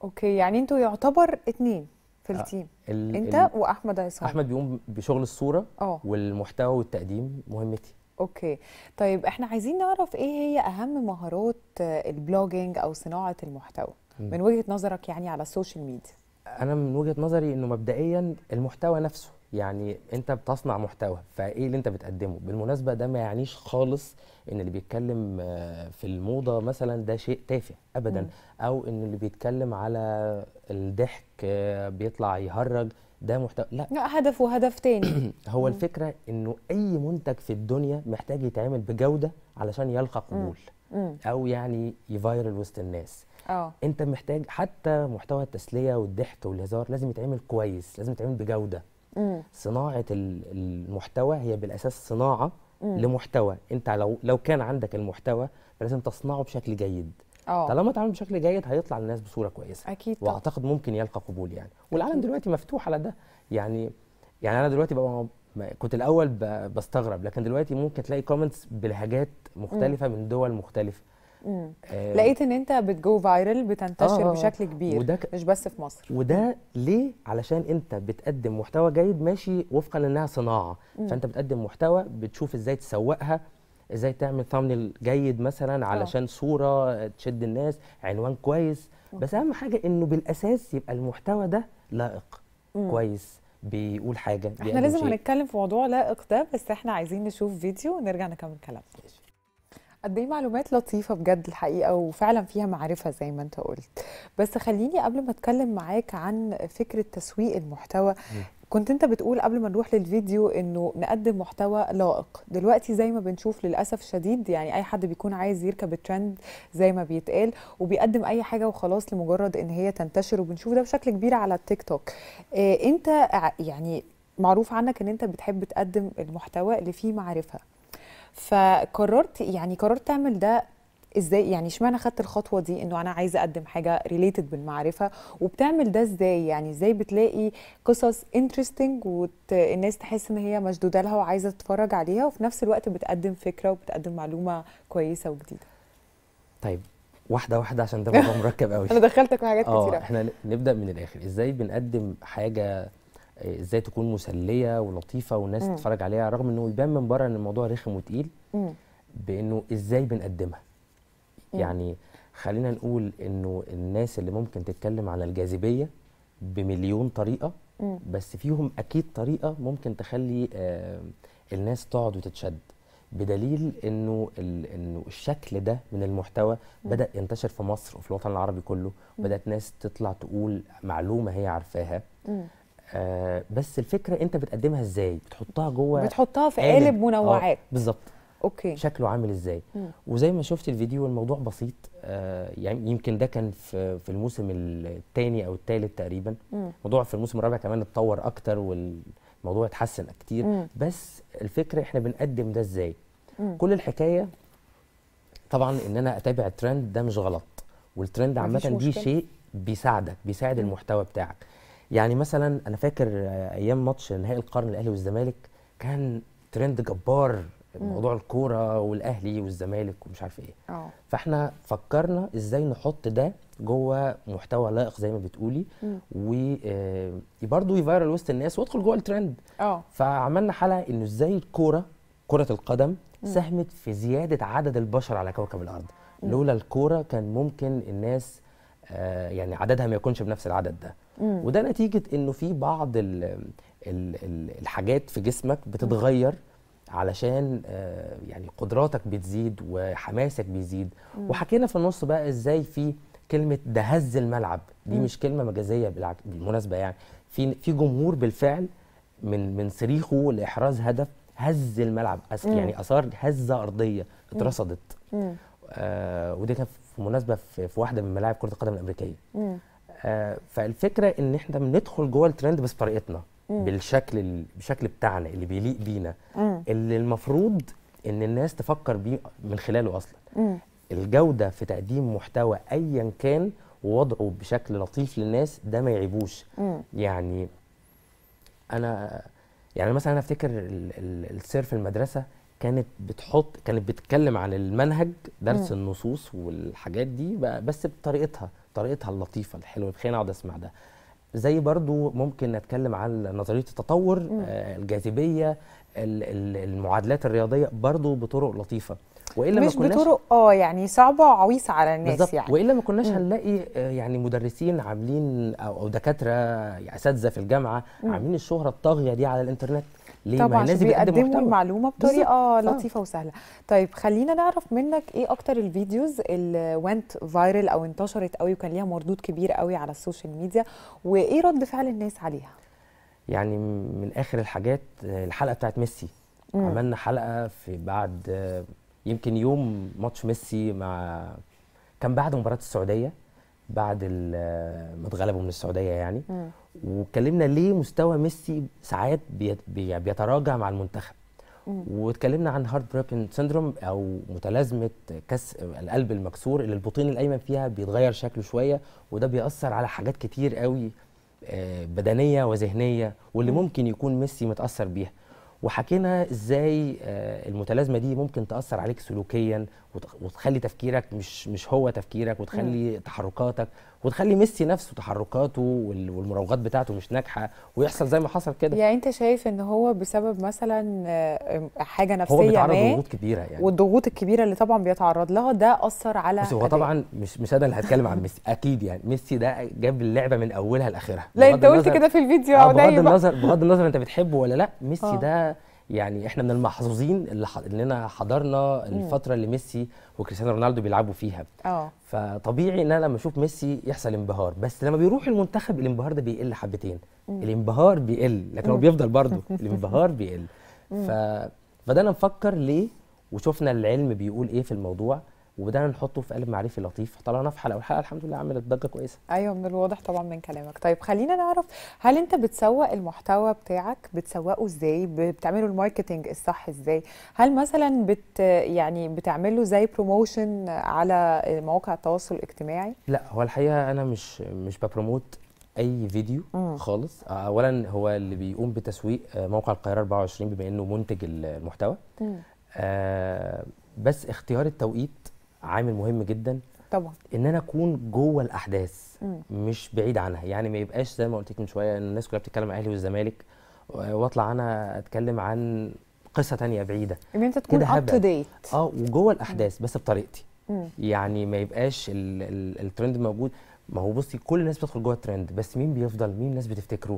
اوكي يعني انتوا يعتبر اتنين في آه، التيم ال- انت ال- واحمد عصام احمد بيقوم بشغل الصوره اه والمحتوى والتقديم مهمتي اوكي طيب احنا عايزين نعرف ايه هي اهم مهارات آه، البلوجينج او صناعة المحتوى مم. من وجهة نظرك يعني على السوشيال ميديا انا من وجهه نظري انه مبدئيا المحتوى نفسه يعني انت بتصنع محتوى فايه اللي انت بتقدمه بالمناسبه ده ما يعنيش خالص ان اللي بيتكلم آه، في الموضه مثلا ده شيء تافه ابدا مم. او ان اللي بيتكلم على الضحك آه، بيطلع يهرج ده محتوى لا لا هدف وهدف تاني هو الفكره انه اي منتج في الدنيا محتاج يتعمل بجوده علشان يلقى قبول مم. او يعني يفايرل وسط الناس اه انت محتاج حتى محتوى التسليه والضحك والهزار لازم يتعمل كويس لازم يتعمل بجوده مم. صناعه ال- المحتوى هي بالاساس صناعه مم. لمحتوى انت لو لو كان عندك المحتوى فلازم تصنعه بشكل جيد اه طالما اتعمل بشكل جيد هيطلع للناس بصوره كويسه اكيد طبعا واعتقد ممكن يلقى قبول يعني والعالم أكيد. دلوقتي مفتوح على ده يعني يعني انا دلوقتي بقى ما- كنت الاول ب- بستغرب لكن دلوقتي ممكن تلاقي كومنتس بلهجات مختلفه من دول مختلفه مم. آه، لقيت ان انت بتجو فايرل بتنتشر آه، آه. بشكل كبير وده ك- مش بس في مصر وده ليه علشان انت بتقدم محتوى جيد ماشي وفقا لانها صناعه مم. فانت بتقدم محتوى بتشوف ازاي تسوقها ازاي تعمل ثامنيل جيد مثلا علشان صوره تشد الناس عنوان كويس بس اهم حاجه انه بالاساس يبقى المحتوى ده لائق مم. كويس بيقول حاجه احنا بيقدم لازم شيء. هنتكلم في موضوع لائق ده بس احنا عايزين نشوف فيديو ونرجع نكمل كلامنا قد ايه معلومات لطيفة بجد الحقيقة وفعلا فيها معرفة زي ما انت قلت بس خليني قبل ما اتكلم معاك عن فكرة تسويق المحتوى كنت انت بتقول قبل ما نروح للفيديو انه نقدم محتوى لائق دلوقتي زي ما بنشوف للاسف الشديد يعني اي حد بيكون عايز يركب الترند زي ما بيتقال وبيقدم اي حاجه وخلاص لمجرد ان هي تنتشر وبنشوف ده بشكل كبير على التيك توك إيه انت ع- يعني معروف عنك ان انت بتحب تقدم المحتوى اللي فيه معرفه فقررت يعني قررت تعمل ده ازاي يعني اشمعنى خدت الخطوه دي انه انا عايزه اقدم حاجه ريليتد بالمعرفه وبتعمل ده ازاي يعني ازاي بتلاقي قصص انترستنج والناس تحس ان هي مشدوده لها وعايزه تتفرج عليها وفي نفس الوقت بتقدم فكره وبتقدم معلومه كويسه وجديده طيب واحده واحده عشان ده موضوع مركب قوي انا دخلتك في حاجات اه كتيره احنا ن- نبدا من الاخر ازاي بنقدم حاجه آه، ازاي تكون مسليه ولطيفه والناس مم. تتفرج عليها رغم انه يبان من بره ان الموضوع رخم وتقيل مم. بانه ازاي بنقدمها مم. يعني خلينا نقول انه الناس اللي ممكن تتكلم عن الجاذبيه بمليون طريقه مم. بس فيهم اكيد طريقه ممكن تخلي آه، الناس تقعد وتتشد بدليل انه ال- انه الشكل ده من المحتوى بدا ينتشر في مصر وفي الوطن العربي كله بدات ناس تطلع تقول معلومه هي عارفاها مم. آه بس الفكره انت بتقدمها ازاي بتحطها جوه بتحطها في قالب. قالب منوعات آه بالظبط اوكي شكله عامل ازاي مم. وزي ما شفت الفيديو الموضوع بسيط آه يعني يمكن ده كان في في الموسم الثاني او الثالث تقريبا مم. الموضوع في الموسم الرابع كمان اتطور اكتر والموضوع اتحسن كتير مم. بس الفكره احنا بنقدم ده ازاي مم. كل الحكايه طبعا ان انا اتابع الترند ده مش غلط والترند عامه مفيش دي مشكلة. شيء بيساعدك بيساعد المحتوى بتاعك يعني مثلا انا فاكر آه، ايام ماتش نهائي القرن الاهلي والزمالك كان ترند جبار موضوع الكوره والاهلي والزمالك ومش عارف ايه اه فاحنا فكرنا ازاي نحط ده جوه محتوى لائق زي ما بتقولي مم. وبرضه يفايرل وسط الناس وادخل جوه الترند اه فعملنا حلقه انه ازاي الكوره كره القدم ساهمت في زياده عدد البشر على كوكب الارض لولا الكوره كان ممكن الناس آه يعني عددها ما يكونش بنفس العدد ده مم. وده نتيجه انه في بعض ال ال ال الحاجات في جسمك بتتغير علشان آه يعني قدراتك بتزيد وحماسك بيزيد وحكينا في النص بقى ازاي في كلمه ده هز الملعب دي مش كلمه مجازيه بالعك- بالمناسبه يعني في في جمهور بالفعل من من صريخه لاحراز هدف هز الملعب أس يعني اثار هزه ارضيه اترصدت مم. آه ودي كانت في مناسبه في, في واحده من ملاعب كره القدم الامريكيه مم. آه فالفكره ان احنا بندخل جوه الترند بس بطريقتنا بالشكل ال- بالشكل بتاعنا اللي بيليق بينا مم. اللي المفروض ان الناس تفكر بيه من خلاله اصلا مم. الجوده في تقديم محتوى ايا كان ووضعه بشكل لطيف للناس ده ما يعيبوش مم. يعني انا يعني مثلا انا افتكر ال- ال- السير في المدرسه كانت بتحط كانت بتتكلم عن المنهج درس النصوص والحاجات دي ب- بس بطريقتها طريقتها اللطيفه الحلوه خليني اقعد اسمع ده زي برضو ممكن نتكلم عن نظريه التطور آه الجاذبيه ال- ال- المعادلات الرياضيه برضو بطرق لطيفه والا مش ما كناش بطرق اه يعني صعبه وعويصه على الناس بالظبط يعني والا ما كناش هنلاقي آه، يعني مدرسين عاملين او أو دكاتره يعني اساتذه في الجامعه عاملين الشهره الطاغيه دي على الانترنت ليه ما طبعا الناس عشان دي بتقدم بيقدموا محتوى المعلومه بطريقه بالظبط. آه. لطيفه وسهله طيب خلينا نعرف منك ايه اكتر الفيديوز اللي went فايرل او انتشرت قوي وكان ليها مردود كبير قوي على السوشيال ميديا وايه رد فعل الناس عليها يعني من اخر الحاجات آه، الحلقه بتاعت ميسي مم. عملنا حلقه في بعد آه، يمكن يوم ماتش ميسي مع كان بعد مباراه السعوديه بعد ال- آه، ما اتغلبوا من السعوديه يعني مم. واتكلمنا ليه مستوى ميسي ساعات بيت- بي- بيتراجع مع المنتخب مم. واتكلمنا عن هارد بروكن سيندروم او متلازمه كس القلب المكسور اللي البطين الايمن فيها بيتغير شكله شويه وده بيأثر على حاجات كتير قوي آه، بدنيه وذهنيه واللي ممكن يكون ميسي متأثر بيها وحكينا ازاي آه، المتلازمه دي ممكن تأثر عليك سلوكيا وت- وتخلي تفكيرك مش مش هو تفكيرك وتخلي تحركاتك وتخلي ميسي نفسه تحركاته وال- والمراوغات بتاعته مش ناجحه ويحصل زي ما حصل كده يعني انت شايف ان هو بسبب مثلا آه، حاجه هو نفسيه بيتعرض ما لضغوط كبيره يعني والضغوط الكبيره اللي طبعا بيتعرض لها ده اثر على بس هو أدائه. طبعا مش مش انا اللي هتكلم عن ميسي اكيد يعني ميسي ده جاب اللعبه من اولها لاخرها لا بغض انت قلت النظر- كده في الفيديو آه يا بغض عدي بقى. النظر بغض النظر انت بتحبه ولا لا ميسي آه. ده يعني احنا من المحظوظين اللي ح... اننا حضرنا الفتره اللي ميسي وكريستيانو رونالدو بيلعبوا فيها اه فطبيعي ان انا لما اشوف ميسي يحصل انبهار بس لما بيروح المنتخب الانبهار ده بيقل حبتين الانبهار بيقل لكن هو بيفضل برضه الانبهار بيقل ف... فبدانا نفكر ليه وشفنا العلم بيقول ايه في الموضوع وبدانا نحطه في قالب معرفي لطيف طلعنا في حلقه والحلقه الحمد لله عملت ضجه كويسه ايوه من الواضح طبعا من كلامك طيب خلينا نعرف هل انت بتسوق المحتوى بتاعك بتسوقه ازاي ب- بتعمله الماركتينج الصح ازاي هل مثلا بت يعني بتعمله زي بروموشن على مواقع التواصل الاجتماعي لا هو الحقيقه انا مش مش ببروموت اي فيديو مم. خالص اولا هو اللي بيقوم بتسويق آه، موقع القاهره 24 بما انه منتج المحتوى آه بس اختيار التوقيت عامل مهم جدا طبعا ان انا اكون جوه الاحداث مم. مش بعيد عنها يعني ما يبقاش زي ما قلت لك من شويه ان الناس كلها بتتكلم عن الاهلي والزمالك و- واطلع انا اتكلم عن قصه تانية بعيده ان انت تكون كده اب تو هبعد. ديت اه وجوه الاحداث بس بطريقتي مم. يعني ما يبقاش ال ال الترند موجود ما هو بصي كل الناس بتدخل جوه الترند بس مين بيفضل مين الناس بتفتكره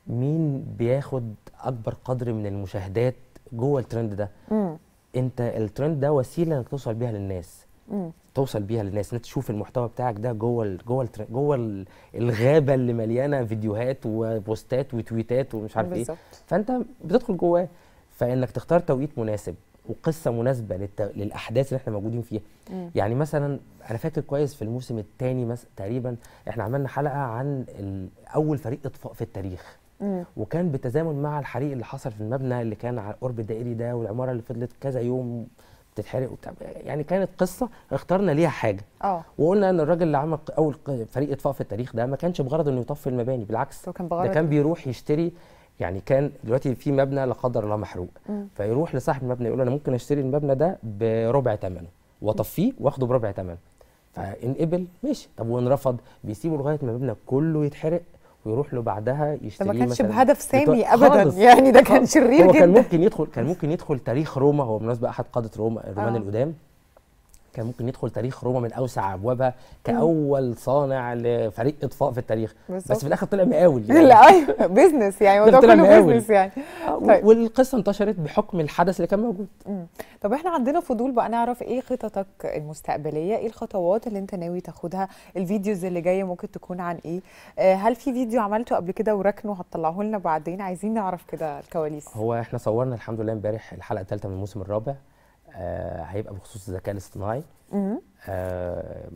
مين بياخد اكبر قدر من المشاهدات جوه الترند ده مم. انت الترند ده وسيله انك توصل بيها للناس مم. توصل بيها للناس انك تشوف المحتوى بتاعك ده جوه ال جوه التر- جوه ال- الغابه اللي مليانه فيديوهات وبوستات وتويتات ومش عارف ايه بالظبط فانت بتدخل جواه فانك تختار توقيت مناسب وقصه مناسبه للت... للاحداث اللي احنا موجودين فيها مم. يعني مثلا انا فاكر كويس في الموسم الثاني مثلا تقريبا احنا عملنا حلقه عن ال- اول فريق اطفاء في التاريخ مم. وكان بالتزامن مع الحريق اللي حصل في المبنى اللي كان على القرب الدائري ده والعماره اللي فضلت كذا يوم بتتحرق وبتاع يعني كانت قصه اخترنا ليها حاجه اه وقلنا ان الراجل اللي عمل ق- اول ق- فريق اطفاء في التاريخ ده ما كانش بغرض انه يطفي المباني بالعكس هو كان ده بغرض كان بيروح يشتري يعني كان دلوقتي في مبنى لا قدر الله محروق مم. فيروح لصاحب المبنى يقول له انا ممكن اشتري المبنى ده بربع ثمنه واطفيه واخده بربع ثمنه فان قبل ماشي طب وان رفض بيسيبه لغايه ما المبنى كله يتحرق ويروح له بعدها ده يشتريه ما كانش مثلاً بهدف سامي بتوع- ابدا خالص. يعني ده كان شرير هو كان جدا ممكن يدخل كان ممكن يدخل تاريخ روما هو بالمناسبه احد قاده روما الرومان آه. القدام كان ممكن يدخل تاريخ روما من اوسع ابوابها كاول صانع لفريق اطفاء في التاريخ بالظبط. بس في الاخر طلع مقاول يعني. لا ايوه بيزنس يعني الموضوع طلع كله مقاول. بيزنس يعني آه، طيب. والقصه انتشرت بحكم الحدث اللي كان موجود مم. طب احنا عندنا فضول بقى نعرف ايه خططك المستقبليه ايه الخطوات اللي انت ناوي تاخدها الفيديوز اللي جايه ممكن تكون عن ايه آه هل في فيديو عملته قبل كده وركنه هتطلعه لنا بعدين عايزين نعرف كده الكواليس هو احنا صورنا الحمد لله امبارح الحلقه الثالثه من الموسم الرابع آه هيبقى بخصوص الذكاء الاصطناعي مم. آه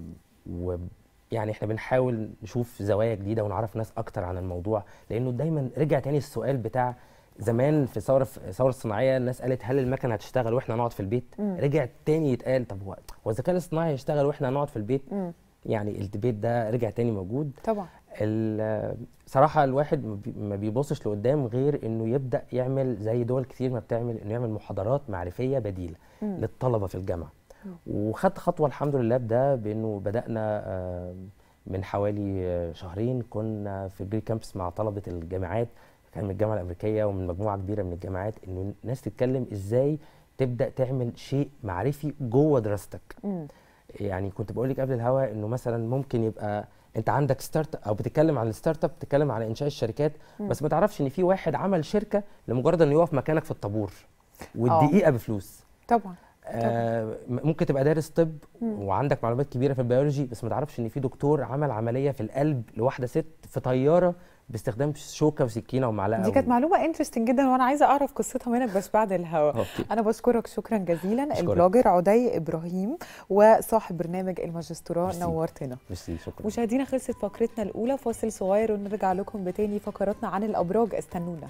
ويعني احنا بنحاول نشوف زوايا جديده ونعرف ناس اكتر عن الموضوع لانه دايما رجع تاني السؤال بتاع زمان في ثوره في الثوره الصناعيه الناس قالت هل المكنه هتشتغل واحنا نقعد في البيت مم. رجع تاني يتقال طب هو هو الذكاء الاصطناعي هيشتغل واحنا نقعد في البيت مم. يعني الديبيت ده رجع تاني موجود طبعا ال- صراحة الواحد ما بي- ما بيبصش لقدام غير انه يبدأ يعمل زي دول كتير ما بتعمل انه يعمل محاضرات معرفية بديلة مم. للطلبة في الجامعة وخدت خطوة الحمد لله بده بانه بدأنا آه، من حوالي آه، شهرين كنا في الجري كامبس مع طلبه الجامعات كان من الجامعه الامريكيه ومن مجموعه كبيره من الجامعات انه الناس تتكلم ازاي تبدا تعمل شيء معرفي جوه دراستك يعني كنت بقول لك قبل الهوا انه مثلا ممكن يبقى انت عندك ستارت او بتتكلم عن الستارت اب بتتكلم على انشاء الشركات بس ما تعرفش ان في واحد عمل شركه لمجرد انه يقف مكانك في الطابور والدقيقه بفلوس طبعا آه ممكن تبقى دارس طب وعندك معلومات كبيره في البيولوجي بس ما تعرفش ان في دكتور عمل عمليه في القلب لواحده ست في طياره باستخدام شوكه وسكينه ومعلقه دي كانت و- معلومه انترستنج جدا وانا عايزه اعرف قصتها منك بس بعد الهوا أوكي. انا بشكرك شكرا جزيلا أشكرك. البلوجر عدي ابراهيم وصاحب برنامج الماجستيراه ميرسي. نورتنا ميرسي شكرا مشاهدينا خلصت فقرتنا الاولى فاصل صغير ونرجع لكم بتاني فقراتنا عن الابراج استنونا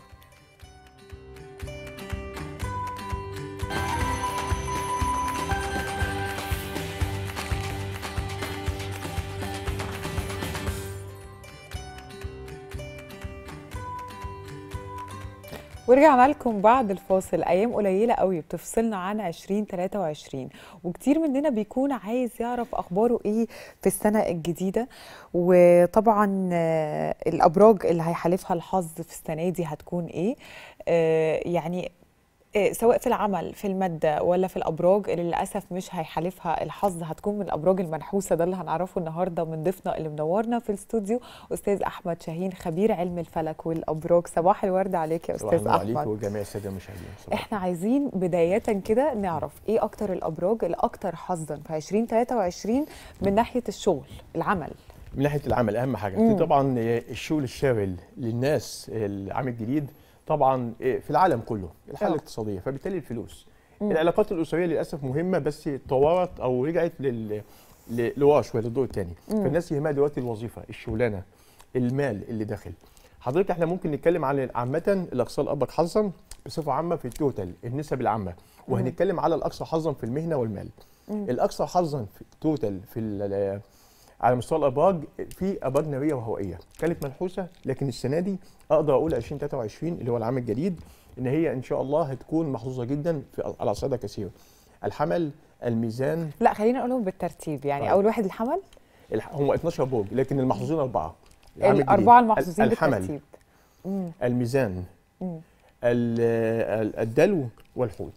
ورجعنا لكم بعد الفاصل ايام قليله قوي بتفصلنا عن 2023 وكتير مننا بيكون عايز يعرف اخباره ايه في السنه الجديده وطبعا آه، الابراج اللي هيحالفها الحظ في السنه دي هتكون ايه آه، يعني آه، سواء في العمل في المادة ولا في الأبراج اللي للأسف مش هيحالفها الحظ هتكون من الأبراج المنحوسة ده اللي هنعرفه النهاردة من ضيفنا اللي منورنا في الاستوديو أستاذ أحمد شاهين خبير علم الفلك والأبراج صباح الورد عليك يا صباح أستاذ النور عليك أحمد وجميع الساده المشاهدين صباح احنا عايزين بداية كده نعرف ايه اكتر الابراج الاكتر حظا في 2023 من ناحية الشغل العمل من ناحيه العمل اهم حاجه مم. طبعا الشغل الشاغل للناس العام الجديد طبعا في العالم كله الحاله آه. الاقتصاديه فبالتالي الفلوس العلاقات الاسريه للاسف مهمه بس طورت او رجعت لل ل- لورا شويه للدور الثاني فالناس يهمها دلوقتي الوظيفه الشغلانه المال اللي داخل حضرتك احنا ممكن نتكلم عن عامه الاقصى الابرج حظا بصفه عامه في التوتال النسب العامه وهنتكلم على الاكثر حظا في المهنه والمال الاكثر حظا في التوتال في ال- على مستوى الابراج في ابراج ناريه وهوائيه كانت منحوسه لكن السنه دي اقدر اقول 2023 اللي هو العام الجديد ان هي ان شاء الله هتكون محظوظه جدا في على صعيدة كثير الحمل الميزان لا خلينا نقولهم بالترتيب يعني طيب. اول واحد الحمل الح... هم 12 برج لكن المحظوظين اربعه العام الجديد. الاربعة المحظوظين ال- الحمل بالترتيب مم. الميزان مم. ال- ال- الدلو والحوت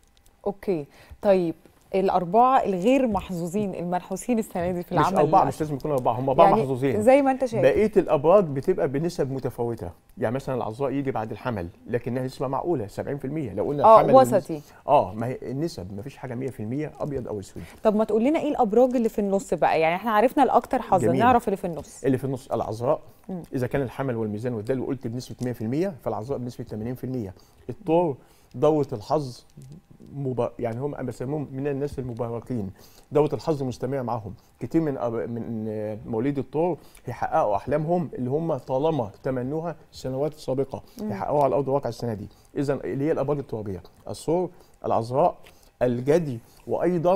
اوكي طيب الاربعة الغير محظوظين المنحوسين السنة دي في مش العمل اربعه للأسف. مش لازم يكونوا اربعه هم اربعه يعني محظوظين زي ما انت شايف بقيه الابراج بتبقى بنسب متفاوته يعني مثلا العذراء يجي بعد الحمل لكنها نسبه معقوله 70% لو قلنا اه الحمل وسطي اه ما هي النسب ما فيش حاجه 100% ابيض او اسود طب ما تقول لنا ايه الابراج اللي في النص بقى يعني احنا عرفنا الاكتر حظا جميل. نعرف اللي في النص اللي في النص العذراء اذا كان الحمل والميزان والدلو قلت بنسبه 100% فالعذراء بنسبه 80% الطور دوره الحظ مب... يعني هم انا بسميهم من الناس المباركين دوره الحظ مستمره معاهم كتير من أب... من آه، مواليد الطور يحققوا احلامهم اللي هم طالما تمنوها السنوات السابقه يحققوها على ارض الواقع السنه دي اذا اللي هي الابراج الترابيه الثور العذراء الجدي وايضا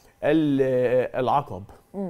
ال- آه، العقرب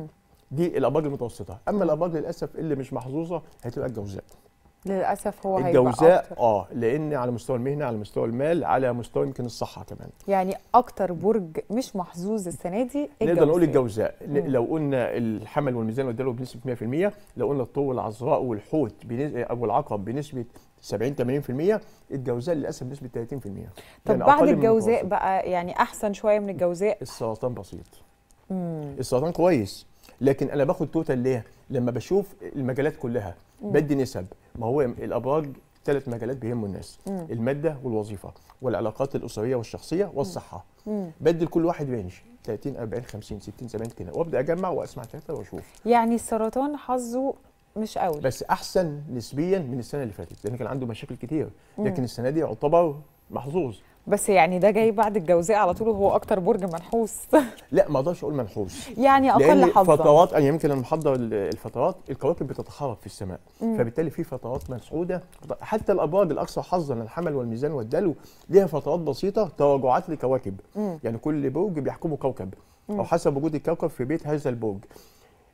دي الابراج المتوسطه اما الابراج للاسف اللي مش محظوظه هتبقى الجوزاء للاسف هو هيبقى الجوزاء أكتر. اه لان على مستوى المهنه على مستوى المال على مستوى يمكن الصحه كمان يعني اكتر برج مش محظوظ السنه دي نقدر نقول الجوزاء. الجوزاء ل- لو قلنا الحمل والميزان والدلو بنسبه 100% لو قلنا الطور والعذراء والحوت بنس- او العقرب بنسبه 70 80% الجوزاء للاسف بنسبه 30% طب يعني بعد أقل من الجوزاء المتوسط. بقى يعني احسن شويه من الجوزاء السرطان بسيط السرطان كويس لكن انا باخد توتال ليه لما بشوف المجالات كلها بدي نسب ما هو الابراج ثلاث مجالات بيهموا الناس الماده والوظيفه والعلاقات الاسريه والشخصيه والصحه بدي لكل واحد رينج 30 40 50 60 70 كده وابدا اجمع واسمع ثلاثه واشوف يعني السرطان حظه مش قوي بس احسن نسبيا من السنه اللي فاتت لان كان عنده مشاكل كتير لكن السنه دي يعتبر محظوظ بس يعني ده جاي بعد الجوزاء على طول وهو اكتر برج منحوس لا ما اقدرش اقول منحوس يعني اقل لان حظا فترات انا يمكن لما محضر ال- الفترات الكواكب بتتحرك في السماء فبالتالي في فترات مسعوده حتى الابراج الاكثر حظا الحمل والميزان والدلو ليها فترات بسيطه تراجعات لكواكب يعني كل برج بيحكمه كوكب او حسب وجود الكوكب في بيت هذا البرج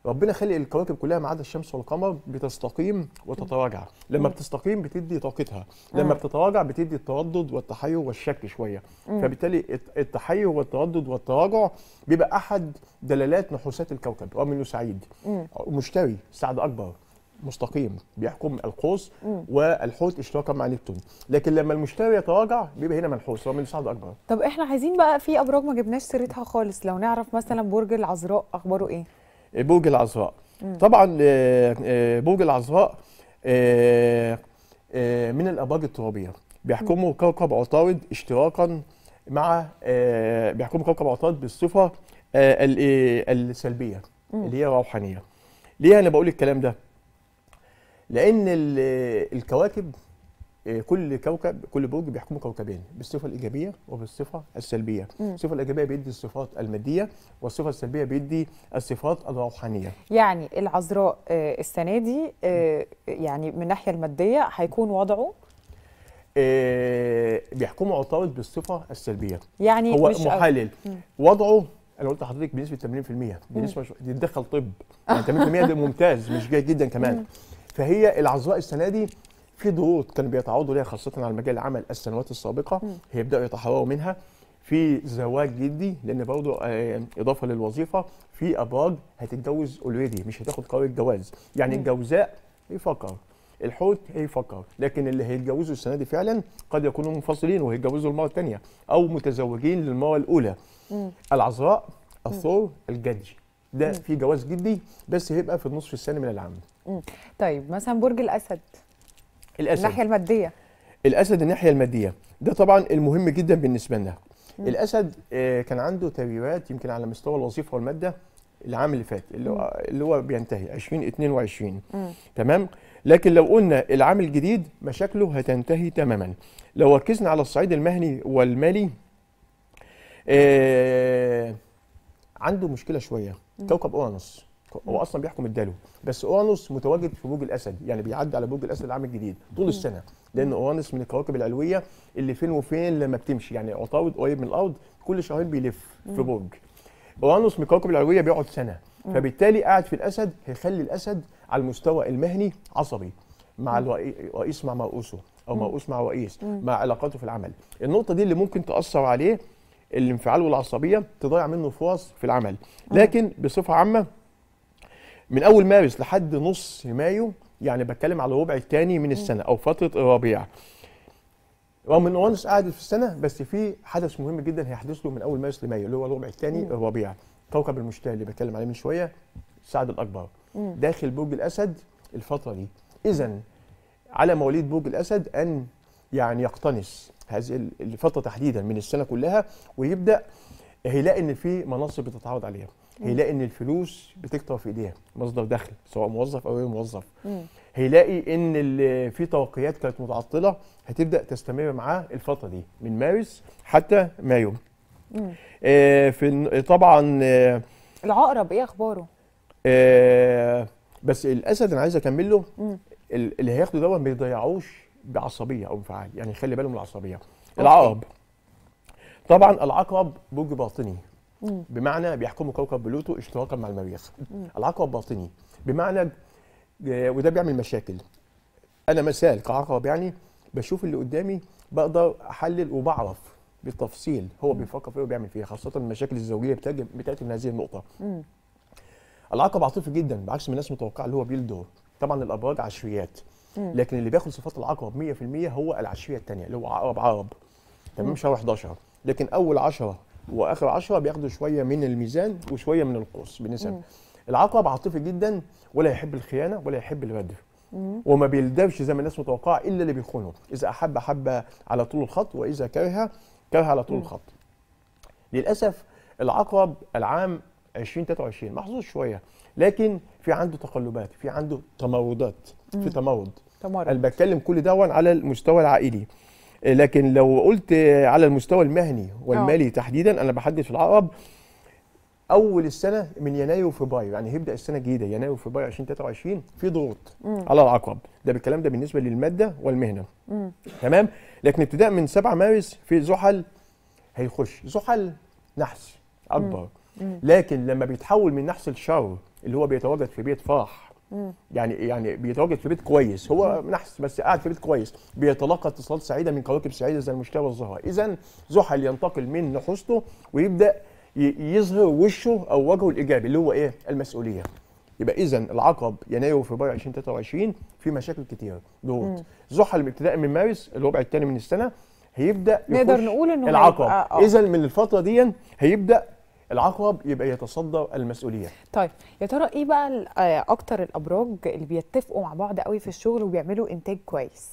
ربنا خلق الكواكب كلها ما عدا الشمس والقمر بتستقيم وتتراجع لما بتستقيم بتدي طاقتها لما بتتراجع بتدي التردد والتحير والشك شويه فبالتالي الت- التحير والتردد والتراجع بيبقى احد دلالات نحوسات الكوكب رغم انه سعيد مشتري سعد اكبر مستقيم بيحكم القوس والحوت اشتراكا مع نبتون لكن لما المشتري يتراجع بيبقى هنا منحوس رغم انه سعد اكبر طب احنا عايزين بقى في ابراج ما جبناش سيرتها خالص لو نعرف مثلا برج العذراء اخباره ايه برج العذراء طبعا آه، آه، برج العذراء آه، آه، من الابراج الترابيه بيحكمه كوكب عطارد اشتراكا مع آه، بيحكمه كوكب عطارد بالصفه آه، ال- آه، السلبيه اللي هي روحانيه ليه انا بقول الكلام ده لان ال- الكواكب آه، كل كوكب كل برج بيحكمه كوكبين بالصفه الايجابيه وبالصفه السلبيه الصفه الايجابيه بيدي الصفات الماديه والصفه السلبيه بيدي الصفات الروحانيه يعني العذراء آه، السنه دي آه، يعني من الناحيه الماديه هيكون وضعه آه، بيحكموا عطارد بالصفه السلبيه يعني هو مش قوي. محلل وضعه انا قلت لحضرتك بنسبه 80% بنسبه مش- دي تدخل طب يعني 80% ده ممتاز مش جيد جدا كمان فهي العذراء السنه دي في ضغوط كانوا بيتعرضوا ليها خاصه على مجال العمل السنوات السابقه هيبداوا يتحرروا منها في زواج جدي لان برضه آه، اضافه للوظيفه في ابراج هتتجوز اوريدي مش هتاخد قرار الجواز يعني الجوزاء يفكر الحوت هيفكر لكن اللي هيتجوزوا السنه دي فعلا قد يكونوا منفصلين وهيتجوزوا المره الثانيه او متزوجين للمره الاولى العذراء الثور الجدي ده في جواز جدي بس هيبقى في النصف الثاني من العام طيب مثلا برج الاسد الاسد الناحيه الماديه الاسد الناحيه الماديه ده طبعا المهم جدا بالنسبه لنا الاسد آه، كان عنده تغييرات يمكن على مستوى الوظيفه والماده العام اللي فات اللي هو اللي هو بينتهي 2022 تمام لكن لو قلنا العام الجديد مشاكله هتنتهي تماما لو ركزنا على الصعيد المهني والمالي آه عنده مشكله شويه كوكب اورانوس هو اصلا بيحكم الدلو بس اورانوس متواجد في برج الاسد يعني بيعدي على برج الاسد العام الجديد طول السنه لان اورانوس من الكواكب العلويه اللي فين وفين لما بتمشي يعني عطارد قريب من الارض كل شهرين بيلف في برج اورانوس من الكواكب العلويه بيقعد سنه فبالتالي قاعد في الاسد هيخلي الاسد على المستوى المهني عصبي مع الرئي- الرئيس مع مرؤوسه او مرؤوس مع رئيس مع علاقاته في العمل النقطه دي اللي ممكن تاثر عليه الانفعال والعصبيه تضيع منه فرص في العمل لكن بصفه عامه من اول مارس لحد نص مايو يعني بتكلم على الربع الثاني من السنه او فتره الربيع رغم ان اورانوس قاعد في السنه بس في حدث مهم جدا هيحدث له من اول مارس لمايو اللي هو الربع الثاني الربيع كوكب المشتري اللي بتكلم عليه من شويه السعد الاكبر داخل برج الاسد الفتره دي اذا على مواليد برج الاسد ان يعني يقتنص هذه ال- الفتره تحديدا من السنه كلها ويبدا هيلاقي ان في مناصب بتتعرض عليها هيلاقي ان الفلوس بتكتر في ايديه مصدر دخل سواء موظف او غير موظف هيلاقي ان ال- في توقيات كانت متعطله هتبدا تستمر معاه الفتره دي من مارس حتى مايو آه في الن- طبعا آه العقرب ايه اخباره آه بس الاسد انا عايز اكمل له ال- اللي هياخده دوت ما يضيعوش بعصبيه او انفعال يعني يخلي باله من العصبيه العقرب طبعا العقرب برج باطني بمعنى بيحكمه كوكب بلوتو اشتراكا مع المريخ العقرب باطني بمعنى آه، وده بيعمل مشاكل انا مثال كعقرب يعني بشوف اللي قدامي بقدر احلل وبعرف بالتفصيل هو بيفكر فيه وبيعمل فيه خاصه المشاكل الزوجيه بتاعتي بتاتي من هذه النقطه العقرب عاطفي جدا بعكس ما الناس متوقعه اللي هو بيلدو طبعا الابراج عشريات لكن اللي بياخد صفات العقرب 100% هو العشريه الثانيه اللي هو عقرب عرب تمام شهر 11 لكن اول 10 واخر 10 بياخدوا شويه من الميزان وشويه من القوس بنسب العقرب عاطفي جدا ولا يحب الخيانه ولا يحب الغدر وما بيلدبش زي ما الناس متوقعه الا اللي بيخونه اذا احب احب على طول الخط واذا كره كره على طول الخط للاسف العقرب العام 2023 محظوظ شويه لكن في عنده تقلبات في عنده تمردات في تمرد تمرد. انا بتكلم كل دون على المستوى العائلي إيه، لكن لو قلت آه، على المستوى المهني والمالي تحديدا انا بحدد في العقرب اول السنه من يناير وفبراير يعني هيبدا السنه الجديده يناير وفبراير 2023 في ضغوط على العقرب ده بالكلام ده بالنسبه للماده والمهنه تمام لكن ابتداء من 7 مارس في زحل هيخش زحل نحس اكبر لكن لما بيتحول من نحس الشر اللي هو بيتواجد في بيت فرح يعني يعني بيتواجد في بيت كويس هو نحس بس قاعد في بيت كويس بيتلقى اتصالات سعيده من كواكب سعيده زي المشتري والزهره اذا زحل ينتقل من نحوسته ويبدا ي- يظهر وشه او وجهه الايجابي اللي هو ايه المسؤوليه يبقى اذا العقب يناير وفبراير 2023 في مشاكل كتير ضغوط زحل ابتداء من مارس الربع الثاني من السنه هيبدا نقدر يخش نقول إنه العقب هيبقى- آه. اذا من الفتره دي هيبدا العقرب يبقى يتصدر المسؤوليه طيب يا ترى ايه بقى ال- آه، اكتر الابراج اللي بيتفقوا مع بعض قوي في الشغل وبيعملوا انتاج كويس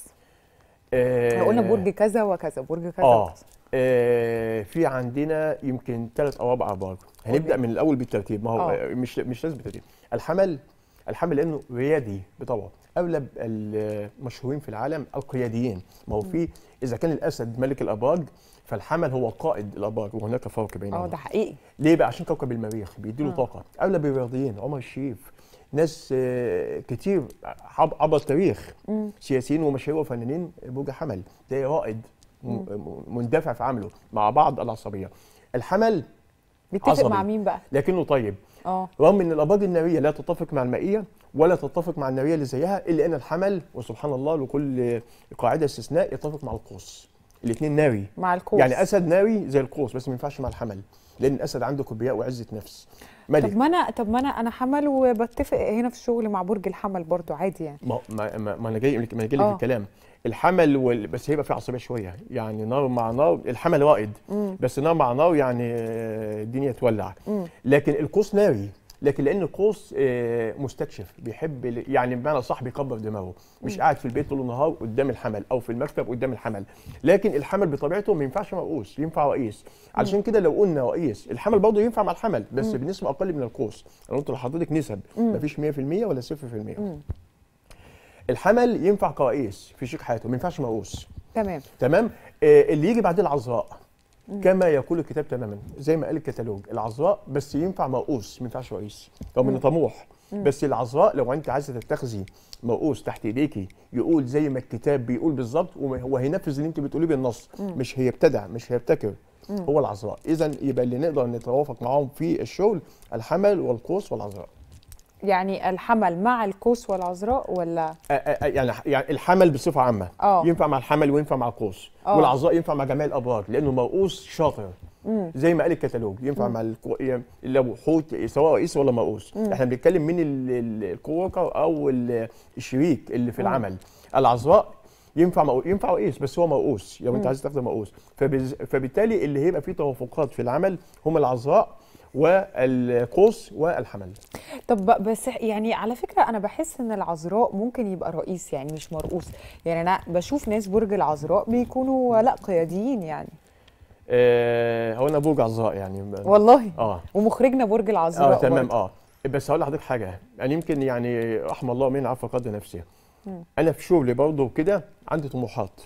آه قلنا برج كذا وكذا برج كذا اه وكذا آه، في عندنا يمكن ثلاث او اربع ابراج هنبدا من الاول بالترتيب ما هو آه. آه. مش مش لازم بالترتيب الحمل الحمل لانه ريادي بطبعه اغلب المشهورين في العالم القياديين ما هو في اذا كان الاسد ملك الابراج فالحمل هو قائد الابراج وهناك فرق اه بينهم ده حقيقي ليه بقى عشان كوكب المريخ بيديله آه. طاقه اغلب الرياضيين عمر الشريف ناس آه، كتير عب- عبر التاريخ سياسيين ومشاهير وفنانين برج حمل ده رائد م- م- مندفع في عمله مع بعض العصبيه الحمل بيتفق عصبي. مع مين بقى لكنه طيب اه رغم ان الابراج الناريه لا تتفق مع المائيه ولا تتفق مع الناريه اللي زيها الا ان الحمل وسبحان الله لكل قاعده استثناء يتفق مع القوس الاثنين ناري مع القوس يعني اسد ناري زي القوس بس ما ينفعش مع الحمل لان الاسد عنده كبرياء وعزه نفس ملك طب ما انا طب ما انا انا حمل وبتفق هنا في الشغل مع برج الحمل برضو عادي يعني ما ما, ما, ما انا جاي ما انا جاي لك آه. في الكلام الحمل وال... بس هيبقى في عصبيه شويه يعني نار مع نار الحمل رائد بس نار مع نار يعني آه، الدنيا تولع لكن القوس ناري لكن لان القوس آه، مستكشف بيحب ال- يعني بمعنى صح بيكبر دماغه مش قاعد في البيت طول النهار قدام الحمل او في المكتب قدام الحمل لكن الحمل بطبيعته ما ينفعش مرؤوس ينفع رئيس علشان كده لو قلنا رئيس الحمل برضه ينفع مع الحمل بس بنسبه اقل من القوس انا قلت لحضرتك نسب مفيش 100% ولا 0% الحمل ينفع كرئيس في شيك حياته ما ينفعش مرؤوس تمام تمام آه اللي يجي بعدين العذراء كما يقول الكتاب تماما زي ما قال الكتالوج العذراء بس ينفع مرؤوس ما ينفعش رئيس رغم انه طموح بس العذراء لو انت عايزه تتخذي مرؤوس تحت ايديكي يقول زي ما الكتاب بيقول بالظبط وهو هينفذ اللي انت بتقوليه بالنص مش هيبتدع مش هيبتكر هو العذراء اذا يبقى اللي نقدر نتوافق معاهم في الشغل الحمل والقوس والعذراء يعني الحمل مع القوس والعذراء ولا آ- آ- آ- يعني يعني الحمل بصفه عامه آه. ينفع مع الحمل وينفع مع القوس آه. والعذراء ينفع مع جميع الابراج لانه مرؤوس شاطر زي ما قال الكتالوج ينفع مع الكو... ي- لو حوت سواء رئيس ولا مرؤوس احنا بنتكلم من ال- ال- الكووركر او ال- الشريك اللي في العمل العذراء ينفع مو... ينفع رئيس بس هو مرؤوس لو انت عايز تاخده مرؤوس فبز... فبالتالي اللي هيبقى فيه توافقات في العمل هم العذراء والقوس والحمل طب ب- بس يعني على فكره انا بحس ان العذراء ممكن يبقى رئيس يعني مش مرؤوس يعني انا بشوف ناس برج العذراء بيكونوا لا قياديين يعني آه هو انا برج عذراء يعني والله اه ومخرجنا برج العذراء اه تمام برضه. اه بس هقول لحضرتك حاجه يعني يمكن يعني رحم الله من عفو قدر نفسي انا في شغلي برضه كده عندي طموحات